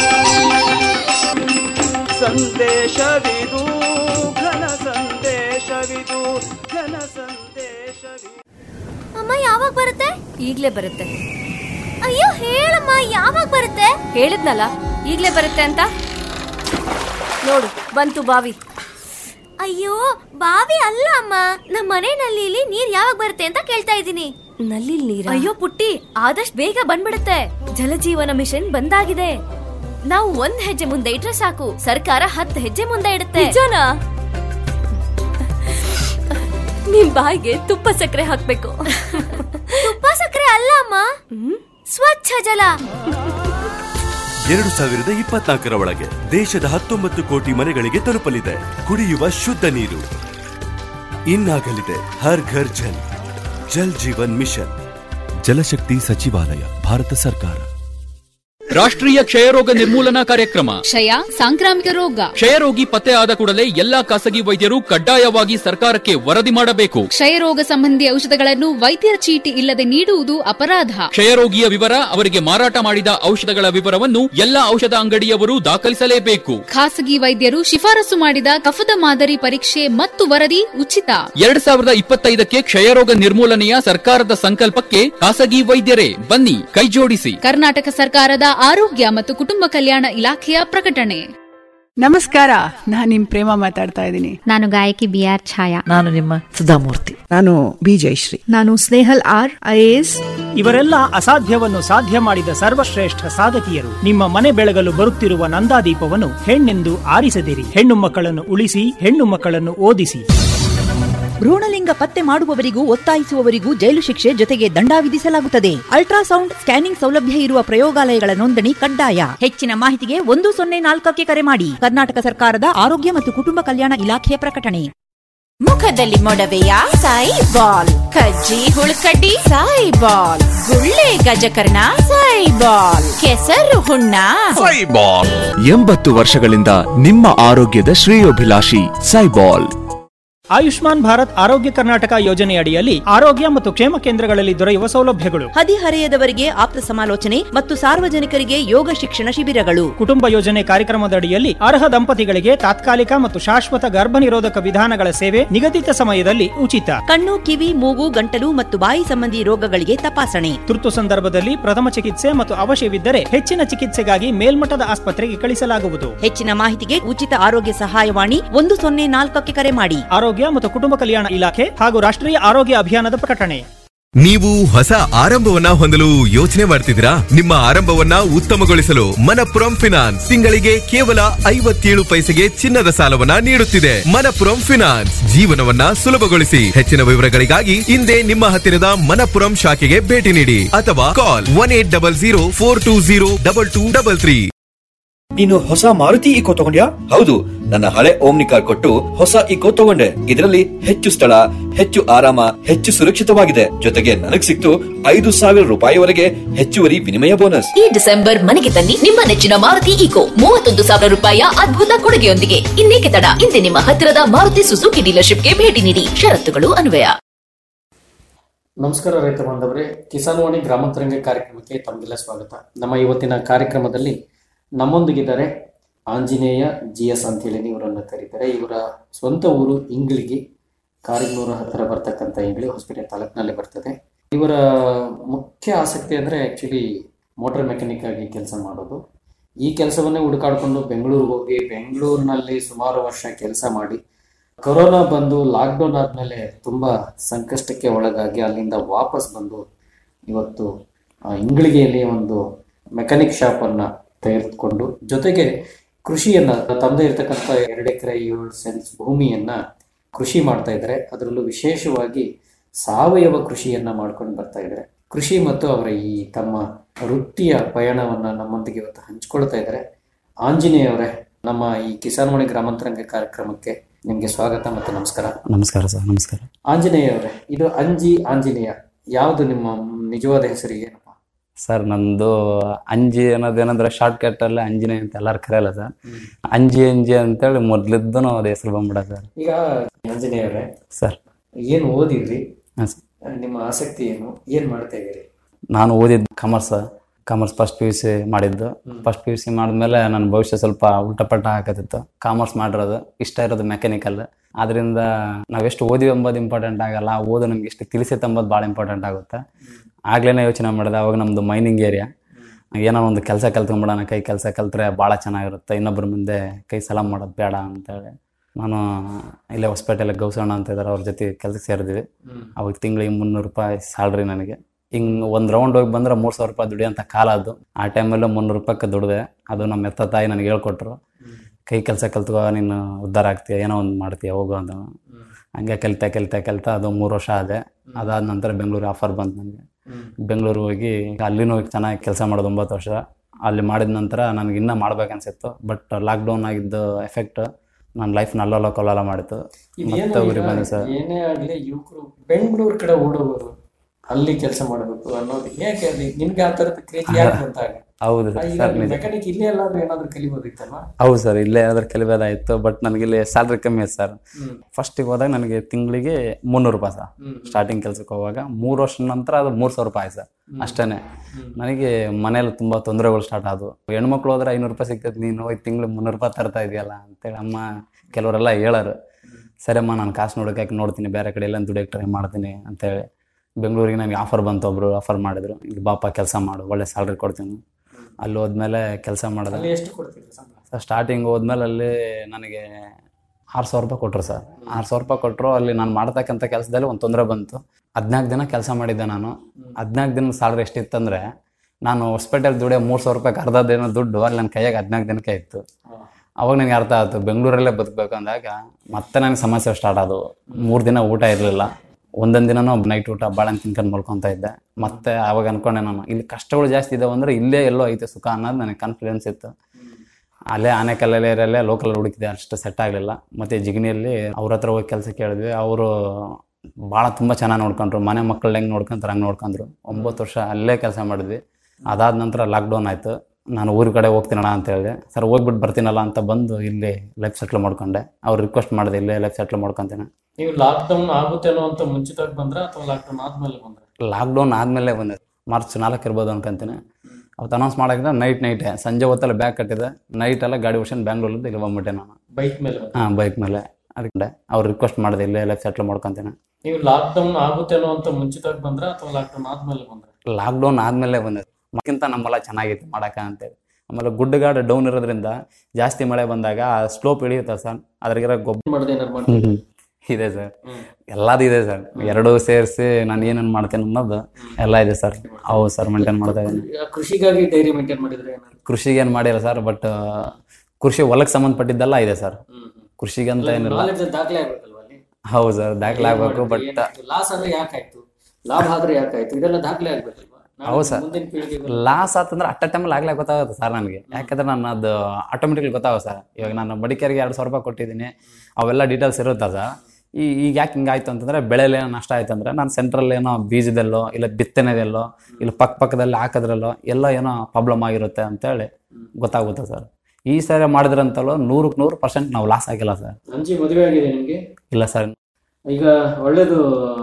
ಸಂದೇಶವಿದು ಘನ ಸಂದೇಶವಿದು ಘನ ಸಂದೇಶವಿದು ಅಮ್ಮ ಯಾವಾಗ ಬರುತ್ತೆ ಈಗ್ಲೇ ಬರುತ್ತೆ ಅಯ್ಯೋ ಹೇಳಮ್ಮ ಯಾವಾಗ ಬರುತ್ತೆ ಹೇಳಿದ್ನಲ್ಲ ಈಗ್ಲೇ ಬರುತ್ತೆ ಅಂತ ನೋಡು ಬಂತು ಬಾವಿ ಅಯ್ಯೋ ಬಾವಿ ಅಲ್ಲ ಅಮ್ಮ ನಮ್ಮ ಮನೆ ನಲ್ಲಿಲಿ ನೀರ್ ಯಾವಾಗ ಬರುತ್ತೆ ಅಂತ ಕೇಳ್ತಾ ಇದ್ದೀನಿ ನಲ್ಲಿ ನೀರ ಅಯ್ಯೋ ಪುಟ್ಟಿ ಆದಷ್ಟು ಬೇಗ ಬಂದ್ಬಿಡುತ್ತೆ ಜಲಜೀವನ ಮಿಷನ್ ಬಂದಾಗಿದೆ ನಾವು ಒಂದ್ ಹೆಜ್ಜೆ ಮುಂದೆ ಇಟ್ರೆ ಸಾಕು ಸರ್ಕಾರ ಹತ್ತು ಹೆಜ್ಜೆ ಮುಂದೆ ಇಡುತ್ತೆ ನಿಜನಾ ನಿಮ್ ಬಾಯಿಗೆ ತುಪ್ಪ ಸಕ್ಕರೆ ಹಾಕ್ಬೇಕು ತುಪ್ಪ ಸಕ್ಕರೆ ಅಲ್ಲ ಅಮ್ಮ ಸ್ವಚ್ಛ ಜಲ ಎರಡು ಸಾವಿರದ ಇಪ್ಪತ್ನಾಲ್ಕರ ಒಳಗೆ ದೇಶದ ಹತ್ತೊಂಬತ್ತು ಕೋಟಿ ಮನೆಗಳಿಗೆ ತಲುಪಲಿದೆ ಕುಡಿಯುವ ಶುದ್ಧ ನೀರು ಇನ್ನಾಗಲಿದೆ ಹರ್ ಘರ್ ಜಲ್ ಜಲ್ ಜೀವನ್ ಮಿಷನ್ ಜಲಶಕ್ತಿ ಸಚಿವಾಲಯ ಭಾರತ ಸರ್ಕಾರ ರಾಷ್ಟ್ರೀಯ ಕ್ಷಯರೋಗ ನಿರ್ಮೂಲನಾ ಕಾರ್ಯಕ್ರಮ ಕ್ಷಯ ಸಾಂಕ್ರಾಮಿಕ ರೋಗ ಕ್ಷಯರೋಗಿ ಪತ್ತೆ ಆದ ಕೂಡಲೇ ಎಲ್ಲಾ ಖಾಸಗಿ ವೈದ್ಯರು ಕಡ್ಡಾಯವಾಗಿ ಸರ್ಕಾರಕ್ಕೆ ವರದಿ ಮಾಡಬೇಕು ಕ್ಷಯರೋಗ ಸಂಬಂಧಿ ಔಷಧಗಳನ್ನು ವೈದ್ಯರ ಚೀಟಿ ಇಲ್ಲದೆ ನೀಡುವುದು ಅಪರಾಧ ಕ್ಷಯರೋಗಿಯ ವಿವರ ಅವರಿಗೆ ಮಾರಾಟ ಮಾಡಿದ ಔಷಧಗಳ ವಿವರವನ್ನು ಎಲ್ಲಾ ಔಷಧ ಅಂಗಡಿಯವರು ದಾಖಲಿಸಲೇಬೇಕು ಖಾಸಗಿ ವೈದ್ಯರು ಶಿಫಾರಸು ಮಾಡಿದ ಕಫದ ಮಾದರಿ ಪರೀಕ್ಷೆ ಮತ್ತು ವರದಿ ಉಚಿತ ಎರಡ್ ಸಾವಿರದ ಇಪ್ಪತ್ತೈದಕ್ಕೆ ಕ್ಷಯರೋಗ ನಿರ್ಮೂಲನೆಯ ಸರ್ಕಾರದ ಸಂಕಲ್ಪಕ್ಕೆ ಖಾಸಗಿ ವೈದ್ಯರೇ ಬನ್ನಿ ಕೈಜೋಡಿಸಿ ಕರ್ನಾಟಕ ಸರ್ಕಾರದ ಆರೋಗ್ಯ ಮತ್ತು ಕುಟುಂಬ ಕಲ್ಯಾಣ ಇಲಾಖೆಯ ಪ್ರಕಟಣೆ ನಮಸ್ಕಾರ ನಾನು ನಿಮ್ ಪ್ರೇಮ ಮಾತಾಡ್ತಾ ಇದ್ದೀನಿ ನಾನು ಗಾಯಕಿ ಬಿ ಆರ್ ಛಾಯಾ ನಾನು ನಿಮ್ಮ ಸುಧಾಮೂರ್ತಿ ನಾನು ಬಿ ಜಯಶ್ರೀ ನಾನು ಸ್ನೇಹಲ್ ಆರ್ ಐಎಎಸ್ ಇವರೆಲ್ಲ ಅಸಾಧ್ಯವನ್ನು ಸಾಧ್ಯ ಮಾಡಿದ ಸರ್ವಶ್ರೇಷ್ಠ ಸಾಧಕಿಯರು ನಿಮ್ಮ ಮನೆ ಬೆಳಗಲು ಬರುತ್ತಿರುವ ನಂದಾದೀಪವನ್ನು ಹೆಣ್ಣೆಂದು ಆರಿಸದಿರಿ ಹೆಣ್ಣು ಮಕ್ಕಳನ್ನು ಉಳಿಸಿ ಹೆಣ್ಣು ಮಕ್ಕಳನ್ನು ಓದಿಸಿ ಭ್ರೂಣಲಿಂಗ ಪತ್ತೆ ಮಾಡುವವರಿಗೂ ಒತ್ತಾಯಿಸುವವರಿಗೂ ಜೈಲು ಶಿಕ್ಷೆ ಜೊತೆಗೆ ದಂಡ ವಿಧಿಸಲಾಗುತ್ತದೆ ಅಲ್ಟ್ರಾಸೌಂಡ್ ಸ್ಕ್ಯಾನಿಂಗ್ ಸೌಲಭ್ಯ ಇರುವ ಪ್ರಯೋಗಾಲಯಗಳ ನೋಂದಣಿ ಕಡ್ಡಾಯ ಹೆಚ್ಚಿನ ಮಾಹಿತಿಗೆ ಒಂದು ಸೊನ್ನೆ ನಾಲ್ಕಕ್ಕೆ ಕರೆ ಮಾಡಿ ಕರ್ನಾಟಕ ಸರ್ಕಾರದ ಆರೋಗ್ಯ ಮತ್ತು ಕುಟುಂಬ ಕಲ್ಯಾಣ ಇಲಾಖೆಯ ಪ್ರಕಟಣೆ ಮುಖದಲ್ಲಿ ಮೊಡವೆಯ ಸಾಯಿ ಬಾಲ್ ಕಜ್ಜಿ ಹುಳುಕಡ್ಡಿ ಸಾಯಿ ಬಾಲ್ ಗುಳ್ಳೆ ಗಜಕರ್ಣ ಸಾಯಿ ಬಾಲ್ ಕೆಸರು ಹುಣ್ಣ ಸೈಬಾಲ್ ಎಂಬತ್ತು ವರ್ಷಗಳಿಂದ ನಿಮ್ಮ ಆರೋಗ್ಯದ ಶ್ರೇಯೋಭಿಲಾಷಿ ಸೈಬಾಲ್ ಆಯುಷ್ಮಾನ್ ಭಾರತ್ ಆರೋಗ್ಯ ಕರ್ನಾಟಕ ಯೋಜನೆಯಡಿಯಲ್ಲಿ ಆರೋಗ್ಯ ಮತ್ತು ಕ್ಷೇಮ ಕೇಂದ್ರಗಳಲ್ಲಿ ದೊರೆಯುವ ಸೌಲಭ್ಯಗಳು ಹದಿಹರೆಯದವರಿಗೆ ಆಪ್ತ ಸಮಾಲೋಚನೆ ಮತ್ತು ಸಾರ್ವಜನಿಕರಿಗೆ ಯೋಗ ಶಿಕ್ಷಣ ಶಿಬಿರಗಳು ಕುಟುಂಬ ಯೋಜನೆ ಕಾರ್ಯಕ್ರಮದಡಿಯಲ್ಲಿ ಅರ್ಹ ದಂಪತಿಗಳಿಗೆ ತಾತ್ಕಾಲಿಕ ಮತ್ತು ಶಾಶ್ವತ ಗರ್ಭನಿರೋಧಕ ವಿಧಾನಗಳ ಸೇವೆ ನಿಗದಿತ ಸಮಯದಲ್ಲಿ ಉಚಿತ ಕಣ್ಣು ಕಿವಿ ಮೂಗು ಗಂಟಲು ಮತ್ತು ಬಾಯಿ ಸಂಬಂಧಿ ರೋಗಗಳಿಗೆ ತಪಾಸಣೆ ತುರ್ತು ಸಂದರ್ಭದಲ್ಲಿ ಪ್ರಥಮ ಚಿಕಿತ್ಸೆ ಮತ್ತು ಅವಶ್ಯವಿದ್ದರೆ ಹೆಚ್ಚಿನ ಚಿಕಿತ್ಸೆಗಾಗಿ ಮೇಲ್ಮಟ್ಟದ ಆಸ್ಪತ್ರೆಗೆ ಕಳಿಸಲಾಗುವುದು ಹೆಚ್ಚಿನ ಮಾಹಿತಿಗೆ ಉಚಿತ ಆರೋಗ್ಯ ಸಹಾಯವಾಣಿ ಒಂದು ಸೊನ್ನೆ ನಾಲ್ಕಕ್ಕೆ ಕರೆ ಮಾಡಿ ಆರೋಗ್ಯ ಮತ್ತು ಕುಟುಂಬ ಕಲ್ಯಾಣ ಇಲಾಖೆ ಹಾಗೂ ರಾಷ್ಟ್ರೀಯ ಆರೋಗ್ಯ ಅಭಿಯಾನದ ಪ್ರಕಟಣೆ ನೀವು ಹೊಸ ಆರಂಭವನ್ನ ಹೊಂದಲು ಯೋಚನೆ ಮಾಡ್ತಿದ್ದೀರಾ ನಿಮ್ಮ ಆರಂಭವನ್ನ ಉತ್ತಮಗೊಳಿಸಲು ಮನಪುರಂ ಫಿನಾನ್ಸ್ ತಿಂಗಳಿಗೆ ಕೇವಲ ಐವತ್ತೇಳು ಪೈಸೆಗೆ ಚಿನ್ನದ ಸಾಲವನ್ನ ನೀಡುತ್ತಿದೆ ಮನಪುರಂ ಫಿನಾನ್ಸ್ ಜೀವನವನ್ನ ಸುಲಭಗೊಳಿಸಿ ಹೆಚ್ಚಿನ ವಿವರಗಳಿಗಾಗಿ ಹಿಂದೆ ನಿಮ್ಮ ಹತ್ತಿರದ ಮನಪುರಂ ಶಾಖೆಗೆ ಭೇಟಿ ನೀಡಿ ಅಥವಾ call one eight double zero four two zero double two double three ನೀನು ಹೊಸ ಮಾರುತಿ ಇಕೋ ತಗೊಂಡ್ಯಾ ಹೌದು ನನ್ನ ಹಳೆ ಓಮ್ನಿ ಕಾರ್ ಕೊಟ್ಟು ಹೊಸ ಇಕೋ ತಗೊಂಡೆ ಇದರಲ್ಲಿ ಹೆಚ್ಚು ಸ್ಥಳ ಹೆಚ್ಚು ಆರಾಮ ಹೆಚ್ಚು ಸುರಕ್ಷಿತವಾಗಿದೆ ಜೊತೆಗೆ ನನಗ್ ಸಿಕ್ತು ಐದು ಸಾವಿರ ರೂಪಾಯಿವರೆಗೆ ಹೆಚ್ಚುವರಿ ವಿನಿಮಯ ಬೋನಸ್ ಈ ಡಿಸೆಂಬರ್ ಮನೆಗೆ ತನ್ನಿ ನಿಮ್ಮ ನೆಚ್ಚಿನ ಮಾರುತಿ ಈಕೋ ಮೂವತ್ತೊಂದು ಸಾವಿರ ರೂಪಾಯಿಯ ಅದ್ಭುತ ಕೊಡುಗೆಯೊಂದಿಗೆ ಇನ್ನೇಕೆ ತಡ ಇಂದೇ ನಿಮ್ಮ ಹತ್ತಿರದ ಮಾರುತಿ ಸುಜುಕಿ ಡೀಲರ್ಶಿಪ್ಗೆ ಭೇಟಿ ನೀಡಿ ಷರತ್ತುಗಳು ಅನ್ವಯ ನಮಸ್ಕಾರ ರೈತ ಬಾಂಧವರೇ ಕಿಸಾನ್ ವಾಣಿ ಗ್ರಾಮಾಂತರಂಗ ಕಾರ್ಯಕ್ರಮಕ್ಕೆ ತಮಗೆಲ್ಲ ಸ್ವಾಗತ ನಮ್ಮ ಇವತ್ತಿನ ಕಾರ್ಯಕ್ರಮದಲ್ಲಿ ನಮ್ಮೊಂದಿಗಿದ್ದಾರೆ ಆಂಜನೇಯ ಜಿ ಎಸ್ ಅಂತೇಳಿ ಇವರನ್ನು ಕರೀತಾರೆ ಇವರ ಸ್ವಂತ ಊರು ಇಂಗ್ಳಿಗಿ ಕಾರಿಗ್ನೂರ ಹತ್ತಿರ ಬರ್ತಕ್ಕಂಥ ಇಂಗ್ಳಿ ಹೊಸಪೇಟೆ ತಾಲೂಕಿನಲ್ಲಿ ಬರ್ತದೆ ಇವರ ಮುಖ್ಯ ಆಸಕ್ತಿ ಅಂದರೆ ಆ್ಯಕ್ಚುಲಿ ಮೋಟರ್ ಮೆಕ್ಯಾನಿಕ್ ಆಗಿ ಕೆಲಸ ಮಾಡೋದು ಈ ಕೆಲಸವನ್ನೇ ಹುಡುಕಾಡಿಕೊಂಡು ಬೆಂಗಳೂರಿಗೆ ಹೋಗಿ ಬೆಂಗಳೂರಿನಲ್ಲಿ ಸುಮಾರು ವರ್ಷ ಕೆಲಸ ಮಾಡಿ ಕೊರೋನಾ ಬಂದು ಲಾಕ್ಡೌನ್ ಆದಮೇಲೆ ತುಂಬ ಸಂಕಷ್ಟಕ್ಕೆ ಒಳಗಾಗಿ ಅಲ್ಲಿಂದ ವಾಪಸ್ ಬಂದು ಇವತ್ತು ಆ, ಇಂಗಳಿಗೆಯಲ್ಲಿ ಒಂದು ಮೆಕ್ಯಾನಿಕ್ ಶಾಪನ್ನು ತೆಗೆದುಕೊಂಡು ಜೊತೆಗೆ ಕೃಷಿಯನ್ನ ತಮ್ಮದೇ ಇರತಕ್ಕಂಥ ಎರಡು ಎಕರೆ ಏಳು ಸೆನ್ಸ್ ಭೂಮಿಯನ್ನ ಕೃಷಿ ಮಾಡ್ತಾ ಇದ್ದಾರೆ ಅದರಲ್ಲೂ ವಿಶೇಷವಾಗಿ ಸಾವಯವ ಕೃಷಿಯನ್ನ ಮಾಡ್ಕೊಂಡು ಬರ್ತಾ ಇದ್ದಾರೆ ಕೃಷಿ ಮತ್ತು ಅವರ ಈ ತಮ್ಮ ವೃತ್ತಿಯ ಪಯಣವನ್ನ ನಮ್ಮೊಂದಿಗೆ ಇವತ್ತು ಹಂಚ್ಕೊಳ್ತಾ ಇದ್ದಾರೆ ಆಂಜನೇಯ ಅವರೇ ನಮ್ಮ ಈ ಕಿಸಾನ್ವಾಣಿ ಗ್ರಾಮಾಂತರಂಗ ಕಾರ್ಯಕ್ರಮಕ್ಕೆ ನಿಮ್ಗೆ ಸ್ವಾಗತ ಮತ್ತು ನಮಸ್ಕಾರ ನಮಸ್ಕಾರ ಸರ್ ನಮಸ್ಕಾರ ಆಂಜನೇಯ ಅವರೇ ಇದು ಅಂಜಿ ಆಂಜನೇಯ ಯಾವುದು ನಿಮ್ಮ ನಿಜವಾದ ಹೆಸರು ಏನಪ್ಪ ಸರ್ ನಂದು ಅಂಜಿ ಅನ್ನೋದೇನಂದ್ರೆ ಶಾರ್ಟ್ ಕಟ್ ಅಲ್ಲಿ ಅಂಜಿನಿ ಅಂತ ಎಲ್ಲಾರು ಕರೆಯಲ್ಲ ಸರ್ ಅಂಜಿ ಅಂಜಿ ಅಂತೇಳಿ ಮೊದ್ಲಿದ್ದು ಅದು ಹೆಸರು ಬಂದ್ಬಿಡ ಸರ್ ಈಗ ಆಂಜನೇಯ ಅವರೇ ಸರ್ ಏನು ಓದಿದ್ರಿ ಹಾಂ ಸರ್ ನಿಮ್ಮ ಆಸಕ್ತಿ ಏನು ಏನ್ ಮಾಡ್ತಾ ಇದ್ದೀರಿ ನಾನು ಓದಿದ್ದು commerce commerce first P U C ಮಾಡಿದ್ದು ಫಸ್ಟ್ ಪಿ ಯು ಸಿ ಮಾಡಿದ್ಮೇಲೆ ನನ್ನ ಭವಿಷ್ಯ ಸ್ವಲ್ಪ ಉಲ್ಟಪಟ್ಟ ಹಾಕತ್ತಿತ್ತು ಕಾಮರ್ಸ್ ಮಾಡಿರೋದು ಇಷ್ಟ ಇರೋದು ಮೆಕ್ಯಾನಿಕಲ್ ಆದ್ರಿಂದ ನಾವೆಷ್ಟು ಓದಿವಿ ಎಂಬುದು ಇಂಪಾರ್ಟೆಂಟ್ ಆಗಲ್ಲ ಆ ಓದು ನಮ್ಗೆ ಎಷ್ಟು ತಿಳಿಸೈತೆ ಎಂಬುದು ಭಾಳ ಇಂಪಾರ್ಟೆಂಟ್ ಆಗುತ್ತೆ ಆಗ್ಲೇ ಯೋಚನೆ ಮಾಡಿದೆ ಅವಾಗ ನಮ್ಮದು ಮೈನಿಂಗ್ ಏರಿಯಾ ಏನೋ ಒಂದು ಕೆಲಸ ಕಲ್ತ್ಕೊಂಡ್ಬಿಡೋಣ ಕೈ ಕೆಲಸ ಕಲ್ತ್ರೆ ಭಾಳ ಚೆನ್ನಾಗಿರುತ್ತೆ ಇನ್ನೊಬ್ಬರ ಮುಂದೆ ಕೈ ಸಲಾಮ್ ಮಾಡೋದು ಬೇಡ ಅಂತೇಳಿ ನಾನು ಇಲ್ಲೇ ಹೊಸಪೇಟೆಯಲ್ಲಿ ಗೌಸಣ್ಣ ಅಂತ ಇದ್ದಾರೆ ಅವ್ರ ಜೊತೆ ಕೆಲಸಕ್ಕೆ ಸೇರಿದ್ವಿ ಹ್ಮ್. ಅವಾಗ ತಿಂಗಳಿಗೆ ಮುನ್ನೂರು ರೂಪಾಯಿ ಸ್ಯಾಲ್ರಿ ನನಗೆ ಹಿಂಗೆ ಒಂದು ರೌಂಡ್ ಹೋಗಿ ಬಂದ್ರೆ ಮೂರು ಸಾವಿರ ರೂಪಾಯಿ ದುಡಿಯೋಂಥ ಕಾಲ ಅದು ಆ ಟೈಮಲ್ಲೂ ಮುನ್ನೂರು ರೂಪಾಯಿಗೆ ದುಡಿದೆ ಅದು ನಮ್ಮ ಎತ್ತ ತಾಯಿ ನನಗೆ ಹೇಳ್ಕೊಟ್ರು ಕೈ ಕೆಲಸ ಕಲ್ತ್ಕೋ ನೀನು ಉದ್ಧಾರ ಆಗ್ತೀಯ ಏನೋ ಒಂದು ಮಾಡ್ತೀಯ ಹೋಗು ಅಂತ ಹಂಗೆ ಕಲಿತಾ ಕಲಿತಾ ಕಲಿತಾ ಅದು ಮೂರು ವರ್ಷ ಆದೆ ಅದಾದ ನಂತರ ಬೆಂಗಳೂರು ಆಫರ್ ಬಂತು ನನಗೆ ಬೆಂಗಳೂರು ಹೋಗಿ ಅಲ್ಲಿನೂ ಚೆನ್ನಾಗಿ ಕೆಲಸ ಮಾಡೋದು ಒಂಬತ್ತು ವರ್ಷ ಅಲ್ಲಿ ಮಾಡಿದ ನಂತರ ನನಗೆ ಇನ್ನೂ ಮಾಡ್ಬೇಕನ್ಸಿತ್ತು ಬಟ್ ಲಾಕ್ಡೌನ್ ಆಗಿದ್ದು ಎಫೆಕ್ಟ್ ನನ್ನ ಲೈಫ್ನ ಅಲ್ಲೋಲ ಕೊಲ್ಲೋಲ ಮಾಡಿತ್ತು ಇದೇನು ಮತ್ತೆ ಊರಿಗೆ ಈಗ ಬಂದೆ ಸರ್ ಏನೇ ಆಗ್ಲಿ ಯುವಕರು ಬೆಂಗಳೂರು ಕಡೆ ಓಡೋಗೋರು ಅಲ್ಲಿ ಕೆಲಸ ಮಾಡಬೇಕು ಅನ್ನೋದು ಯಾಕೆ ಅಲ್ಲಿ ನಿಮ್ಗೆ ಆ ತರದ ಕ್ರೇಜ್ ಯಾಕೆ ಬಂತಾಗ ಹೌದು ಸರ್ ಸರ್ ನಿಜ ಮೆಕ್ಯಾನಿಕ್ ಇಲ್ಲೇ ಎಲ್ಲಾದ್ರೂ ಏನಾದ್ರು ಕಲಿಬೋದಿತ್ತಲ್ವಾ ಹೌದು ಸರ್ ಇಲ್ಲೇ ಯಾವ್ದಾರು ಕಲಿಬೋದಾಯಿತು ಬಟ್ ನನಗೆ ಇಲ್ಲಿ ಸ್ಯಾಲ್ರಿ ಕಮ್ಮಿ ಇದೆ ಸರ್ ಹ್ಮ್. ಫಸ್ಟಿಗೆ ಹೋದಾಗ ನನಗೆ ತಿಂಗಳಿಗೆ ಮುನ್ನೂರು ರೂಪಾಯಿ ಸರ್ ಹ್ಮ್. ಸ್ಟಾರ್ಟಿಂಗ್ ಕೆಲಸಕ್ಕೆ ಹೋಗುವಾಗ ಮೂರು ವರ್ಷದ ನಂತರ ಅದು ಮೂರು ಸಾವಿರ ರೂಪಾಯಿ ಸರ್ ಅಷ್ಟೇನೆ ನನಗೆ ಮನೇಲಿ ತುಂಬ ತೊಂದರೆಗಳು ಸ್ಟಾರ್ಟ್ ಆದವು ಹೆಣ್ಮಕ್ಳು ಹೋದ್ರೆ ಐನೂರು ರೂಪಾಯಿ ಸಿಗ್ತದೆ ನೀನು ಹೋಗಿ ತಿಂಗಳು ಮುನ್ನೂರು ರೂಪಾಯಿ ತರ್ತಾ ಇದೆಯಲ್ಲ ಅಂತೇಳಿ ಅಮ್ಮ ಕೆಲವರೆಲ್ಲ ಹೇಳೋರು ಸರಿಯಮ್ಮ ನಾನು ಕಾಸು ನೋಡೋಕೆ ನೋಡ್ತೀನಿ ಬೇರೆ ಕಡೆ ಎಲ್ಲ ದುಡಿಯೋಕೆ ಟ್ರೈ ಮಾಡ್ತೀನಿ ಅಂತೇಳಿ ಬೆಂಗಳೂರಿಗೆ ನನಗೆ ಆಫರ್ ಬಂತು ಒಬ್ರು ಆಫರ್ ಮಾಡಿದ್ರು ಇಲ್ಲಿ ಬಾಪ ಕೆಲಸ ಮಾಡು ಒಳ್ಳೆ ಸ್ಯಾಲ್ರಿ ಕೊಡ್ತೀನಿ ಅಲ್ಲಿ ಹೋದ್ಮೇಲೆ ಕೆಲಸ ಮಾಡಿದೆ ಅಲ್ಲಿ ಎಷ್ಟು ಕೊಡ್ತಿದ್ರು ಸಂಬಳ ಸ್ಟಾರ್ಟಿಂಗ್ ಹೋದ್ಮೇಲೆ ಅಲ್ಲಿ ನನಗೆ ಆರು ಸಾವಿರ ರೂಪಾಯಿ ಕೊಟ್ಟರು ಸರ್ ಆರು ಸಾವಿರ ರೂಪಾಯಿ ಕೊಟ್ಟರು ಅಲ್ಲಿ ನಾನು ಮಾಡ್ತಕ್ಕಂಥ ಕೆಲಸದಲ್ಲಿ ಒಂದು ತೊಂದರೆ ಬಂತು ಹದಿನಾಲ್ಕು ದಿನ ಕೆಲಸ ಮಾಡಿದ್ದೆ ನಾನು ಹದಿನಾಲ್ಕು ದಿನ ಸ್ಯಾಲ್ರಿ ಎಷ್ಟಿತ್ತಂದರೆ ನಾನು ಹೊಸಪೇಟೆಯಲ್ಲಿ ದುಡಿಯೋ ಮೂರು ಸಾವಿರ ರೂಪಾಯಿ ಅರ್ಧ ದಿನ ದುಡ್ಡು ಅಲ್ಲಿ ನನ್ನ ಕೈಯಾಗ ಹದಿನಾಲ್ಕು ದಿನಕ್ಕೆ ಇತ್ತು ಅವಾಗ ನನಗೆ ಅರ್ಥ ಆಯ್ತು ಬೆಂಗಳೂರಲ್ಲೇ ಬದುಕಬೇಕು ಅಂದಾಗ ಮತ್ತೆ ನನಗೆ ಸಮಸ್ಯೆ ಸ್ಟಾರ್ಟ್ ಆದವು ಮೂರು ದಿನ ಊಟ ಇರಲಿಲ್ಲ ಒಂದೊಂದು ದಿನನೂ ನೈಟ್ ಊಟ ಬಾಳೆಹಣ್ಣು ತಿನ್ಕೊಂಡು ಮಲ್ಕೊತ ಇದ್ದೆ ಮತ್ತೆ ಅವಾಗ ಅನ್ಕೊಂಡೆ ನಾನು ಇಲ್ಲಿ ಕಷ್ಟಗಳು ಜಾಸ್ತಿ ಇದಾವೆ ಅಂದ್ರೆ ಇಲ್ಲೇ ಎಲ್ಲೋ ಐತೆ ಸುಖ ಅನ್ನೋದು ನನಗೆ ಕಾನ್ಫಿಡೆನ್ಸ್ ಇತ್ತು ಅಲ್ಲೇ ಆನೆಕಲ್ಲಲ್ಲೇ ಇರಲ್ಲೇ ಲೋಕಲ್ ಹುಡುಕಿದೆ ಅಷ್ಟು ಸೆಟ್ ಆಗಲಿಲ್ಲ ಮತ್ತು ಜಿಗಣಿಯಲ್ಲಿ ಅವ್ರ ಹತ್ರ ಹೋಗಿ ಕೆಲಸ ಕೇಳಿದ್ವಿ ಅವರು ಭಾಳ ತುಂಬ ಚೆನ್ನಾಗಿ ನೋಡ್ಕೊಂಡ್ರು ಮನೆ ಮಕ್ಕಳು ಹೆಂಗೆ ನೋಡ್ಕೊಂತಾರೆ ಹಂಗೆ ನೋಡ್ಕೊಂಡ್ರು ಒಂಬತ್ತು ವರ್ಷ ಅಲ್ಲೇ ಕೆಲಸ ಮಾಡಿದ್ವಿ ಅದಾದ ನಂತರ ಲಾಕ್ಡೌನ್ ಆಯಿತು ನಾನು ಊರ ಕಡೆ ಹೋಗ್ತೀನಣ್ಣ ಅಂತ ಹೇಳಿದೆ ಸರ್ ಹೋಗ್ಬಿಟ್ಟು ಬರ್ತೀನಲ್ಲ ಅಂತ ಬಂದು ಇಲ್ಲಿ ಲೈಫ್ ಸೆಟ್ಲ್ ಮಾಡ್ಕೊಂಡೆ ಅವ್ರು ರಿಕ್ವೆಸ್ಟ್ ಮಾಡಿದೆ ಇಲ್ಲೇ ಲೈಫ್ ಸೆಟ್ಲ್ ಮಾಡ್ಕೊತೀನಿ ನೀವು ಲಾಕ್ಡೌನ್ ಆಗುತ್ತೇನೋ ಅಂತ ಮುಂಚಿತವಾಗಿ ಬಂದ್ರ ಅಥವಾ ಲಾಕ್ಡೌನ್ ಆದ್ಮೇಲೆ ಬಂದ್ರ ಲಾಕ್ಡೌನ್ ಆದಮೇಲೆ ಬಂದೆ ಮಾರ್ಚ್ ನಾಲ್ಕು ಇರ್ಬೋದು ಅನ್ಕೊಂತೀನಿ ಅವತ್ತು ಅನೌನ್ಸ್ ಮಾಡೋಕ್ಕಿಂತ ನೈಟ್ ನೈಟೇ ಸಂಜೆ ಹೊತ್ತಲ್ಲಿ ಬ್ಯಾಗ್ ಕಟ್ಟಿದೆ ನೈಟ್ ಎಲ್ಲ ಗಾಡಿ ಓಡ್ಸ್ಕೊಂಡು ಬ್ಯಾಂಗ್ಳೂರಿಂದ ಇಲ್ಲಿ ಬಂದ್ಬಿಟ್ಟೆ ನಾನು ಬೈಕ್ ಮೇಲೆ ಬಂದ್ರ? ಹಾಂ ಬೈಕ್ ಮೇಲೆ ಅದಕ್ಕೆ ಅವ್ರು ರಿಕ್ವೆಸ್ಟ್ ಮಾಡಿದೆ ಇಲ್ಲೇ ಲೈಫ್ ಸೆಟ್ಲ್ ಮಾಡ್ಕೊತೀನಿ ನೀವು ಲಾಕ್ಡೌನ್ ಆಗುತ್ತೇನೋ ಅಂತ ಮುಂಚಿತವಾಗಿ ಬಂದ್ರ ಅಥವಾ ಲಾಕ್ಡೌನ್ ಆದ್ಮೇಲೆ ಬಂದ್ರ ಲಾಕ್ಡೌನ್ ಆದಮೇಲೆ ಬಂದೆ ಮಕ್ಕಿಂತ ನಮ್ಮಲ್ಲ ಚೆನ್ನಾಗಿತ್ತು ಮಾಡೋಕೆ ಅಂತೇಳಿ ಆಮೇಲೆ ಗುಡ್ಡಗಾಡು ಡೌನ್ ಇರೋದ್ರಿಂದ ಜಾಸ್ತಿ ಮಳೆ ಬಂದಾಗ ಸ್ಲೋಪ್ ಇಳಿಯುತ್ತೆ ಸರ್ ಅದ್ರಾಗಿರೋ ಗೊಬ್ಬರ ಮಾಡ್ದೆ ಏನಾರು ಮಾಡ್ತೀರಾ? ಇದೆ ಸರ್ ಎಲ್ಲದು ಇದೆ ಸರ್ ಎರಡೂ ಸೇರಿಸಿ ನಾನು ಏನೇನು ಮಾಡ್ತೇನೆ ಅನ್ನೋದು ಎಲ್ಲ ಇದೆ ಸರ್ ಹೌದು ಸರ್ ಮೇಂಟೈನ್ ಮಾಡ್ತಾ ಇದ್ದೀನಿ ಈಗ ಕೃಷಿಗಾಗಿ ಡೈರಿ ಮೇಂಟೈನ್ ಮಾಡಿದ್ರೆ ಏನಾದ್ರು ಕೃಷಿಗೆ ಏನು ಮಾಡಿಲ್ಲ ಸರ್ ಬಟ್ ಕೃಷಿ ಹೊಲಕ್ಕೆ ಸಂಬಂಧಪಟ್ಟಿದ್ದೆಲ್ಲ ಇದೆ ಸರ್ ಕೃಷಿಗೆ ಅಂತ ಏನಿಲ್ಲ ನಾಲೆಡ್ಜ್ ದಾಖಲೆ ಆಗ್ಬೇಕಲ್ವಾ ಅಲ್ಲಿ ಹೌದು ಸರ್ ದಾಖಲೆ ಆಗಬೇಕು ಬಟ್ ಲಾಸ್ ಆದ್ರೆ ಯಾಕಾಯ್ತು ಲಾಭ ಆದ್ರೆ ಯಾಕಾಯ್ತು ಇದೆಲ್ಲ ದಾಖಲೆ ಆಗ್ಬೇಕಲ್ವಾ ನಾಳೆ ಹೌದು ಸರ್ ಮುಂದಿನ ಪೀಳಿಗೆಗೆ ಲಾಸ್ ಆತಂದ್ರೆ ಅಟ್ಟ ಟೈಮಲ್ಲಿ ಆಗ್ಲೇ ಗೊತ್ತಾಗುತ್ತೆ ಸರ್ ನನಗೆ ಯಾಕಂದ್ರೆ ನಾನು ಅದು ಆಟೋಮೆಟಿಕ್ಲಿ ಗೊತ್ತಾಗುತ್ತೆ ಸರ್ ಇವಾಗ ನಾನು ಮಡಿಕೇರಿಗೆ ಎರಡು ಸಾವಿರ ರೂಪಾಯಿ ಕೊಟ್ಟಿದ್ದೀನಿ ಅವೆಲ್ಲ ಡೀಟೇಲ್ಸ್ ಇರುತ್ತೆ ಸರ್ ಈ ಈಗ ಯಾಕೆ ಹಿಂಗಾಯ್ತು ಅಂತಂದ್ರೆ ಬೆಳೆಯಲ್ಲಿ ಏನೋ ನಷ್ಟ ಆಯ್ತು ಅಂದ್ರೆ ನಾನು ಸೆಂಟ್ರಲ್ಲಿ ಏನೋ ಬೀಜದಲ್ಲೋ ಇಲ್ಲ ಬಿತ್ತನೆದಲ್ಲೋ ಇಲ್ಲ ಪಕ್ಕ ಪಕ್ಕದಲ್ಲಿ ಹಾಕೋದ್ರಲ್ಲೋ ಎಲ್ಲ ಏನೋ ಪ್ರಾಬ್ಲಮ್ ಆಗಿರುತ್ತೆ ಅಂತೇಳಿ ಗೊತ್ತಾಗುತ್ತೆ ಸರ್ ಈ ಸರಿ ಮಾಡಿದ್ರಂತಲೂ ನೂರಕ್ಕೆ ನೂರು ಪರ್ಸೆಂಟ್ ನಾವು ಲಾಸ್ ಆಗಿಲ್ಲ ಸರ್ ಅಂಜಿ ಮದುವೆ ಆಗಿದೆ ನಿಮ್ಗೆ ಇಲ್ಲ ಸರ್ ಈಗ ಒಳ್ಳೇದು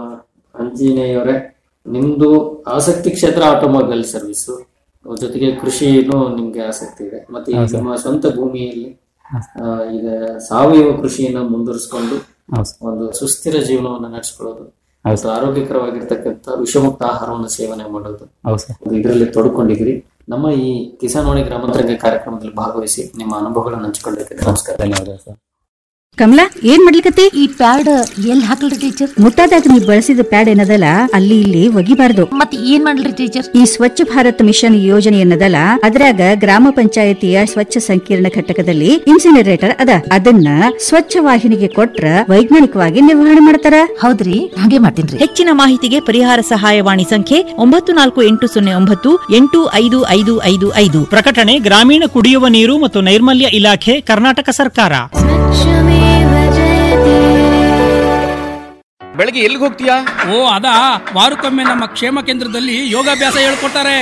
ಅಂಜಿನೇಯವರೇ ನಿಮ್ದು ಆಸಕ್ತಿ ಕ್ಷೇತ್ರ ಆಟೋಮೊಬೈಲ್ ಸರ್ವಿಸ್ ಜೊತೆಗೆ ಕೃಷಿನೂ ನಿಮ್ಗೆ ಆಸಕ್ತಿ ಇದೆ ಮತ್ತೆ ಈ ಹೌದು ಸರ್. ನಿಮ್ಮ ಸ್ವಂತ ಭೂಮಿಯಲ್ಲಿ ಆ, ಈಗ ಸಾವಯವ ಕೃಷಿಯನ್ನ ಮುಂದುವರಿಸಿಕೊಂಡು ಹೌದು ಒಂದು ಸುಸ್ಥಿರ ಜೀವನವನ್ನು ನಡೆಸ್ಕೊಳ್ಳೋದು ಹೌದು ಮತ್ತು ಆರೋಗ್ಯಕರವಾಗಿರ್ತಕ್ಕಂಥ ವಿಷಮುಕ್ತ ಆಹಾರವನ್ನು ಸೇವನೆ ಮಾಡೋದು ಹೌದು ಸರ್ ಇದರಲ್ಲಿ ತೊಡ್ಕೊಂಡಿದ್ದೀರಿ ನಮ್ಮ ಈ ಕಿಸಾನ್ ವಾಣಿ ಗ್ರಾಮಾಂತರಂಗ ಕಾರ್ಯಕ್ರಮದಲ್ಲಿ ಭಾಗವಹಿಸಿ ನಿಮ್ಮ ಅನುಭವಗಳನ್ನು ಹಂಚಿಕೊಂಡಿದ್ದೀರಿ ನಮಸ್ಕಾರ ಧನ್ಯವಾದ ಸರ್ ಕಮಲಾ ಏನ್ ಮಾಡ್ಲಿಕತ್ತಿ ಈ ಪ್ಯಾಡ್ ಎಲ್ಲಿ ಹಾಕಲ್ರಿ ಟೀಚರ್ ಮುಟ್ಟಾದಾಗ ನೀವು ಬಳಸಿದ ಪ್ಯಾಡ್ ಏನದಲ್ಲ ಅಲ್ಲಿ ಇಲ್ಲಿ ಒಗಿಬಾರ್ದು ಮತ್ ಏನ್ ಮಾಡ್ಲಿ ಟೀಚರ್ ಈ ಸ್ವಚ್ಛ ಭಾರತ್ ಮಿಷನ್ ಯೋಜನೆ ಏನದಲ್ಲ ಅದ್ರಾಗ ಗ್ರಾಮ ಪಂಚಾಯತಿಯ ಸ್ವಚ್ಛ ಸಂಕೀರ್ಣ ಘಟಕದಲ್ಲಿ ಇನ್ಸಿನರೇಟರ್ ಅದ ಅದನ್ನ ಸ್ವಚ್ಛ ವಾಹಿನಿಗೆ ಕೊಟ್ರ ವೈಜ್ಞಾನಿಕವಾಗಿ ನಿರ್ವಹಣೆ ಮಾಡ್ತಾರ ಹೌದ್ರಿ ಹಾಗೆ ಮಾಡ್ತೀನಿ ಹೆಚ್ಚಿನ ಮಾಹಿತಿಗೆ ಪರಿಹಾರ ಸಹಾಯವಾಣಿ ಸಂಖ್ಯೆ ಒಂಬತ್ತು ನಾಲ್ಕು ಎಂಟು ಸೊನ್ನೆ ಒಂಬತ್ತು ಎಂಟು ಐದು ಐದು ಐದು ಐದು ಪ್ರಕಟಣೆ ಗ್ರಾಮೀಣ ಕುಡಿಯುವ ನೀರು ಮತ್ತು ನೈರ್ಮಲ್ಯ ಇಲಾಖೆ ಕರ್ನಾಟಕ ಸರ್ಕಾರ ಬೆಳಗ್ಗೆ ಎಲ್ಲಿಗೆ ಹೋಗ್ತೀಯಾ ಓ ಅದಾ ವಾರಕ್ಕೊಮ್ಮೆ ನಮ್ಮ ಕ್ಷೇಮ ಕೇಂದ್ರದಲ್ಲಿ ಯೋಗಾಭ್ಯಾಸ ಹೇಳ್ಕೊಡ್ತಾರೆ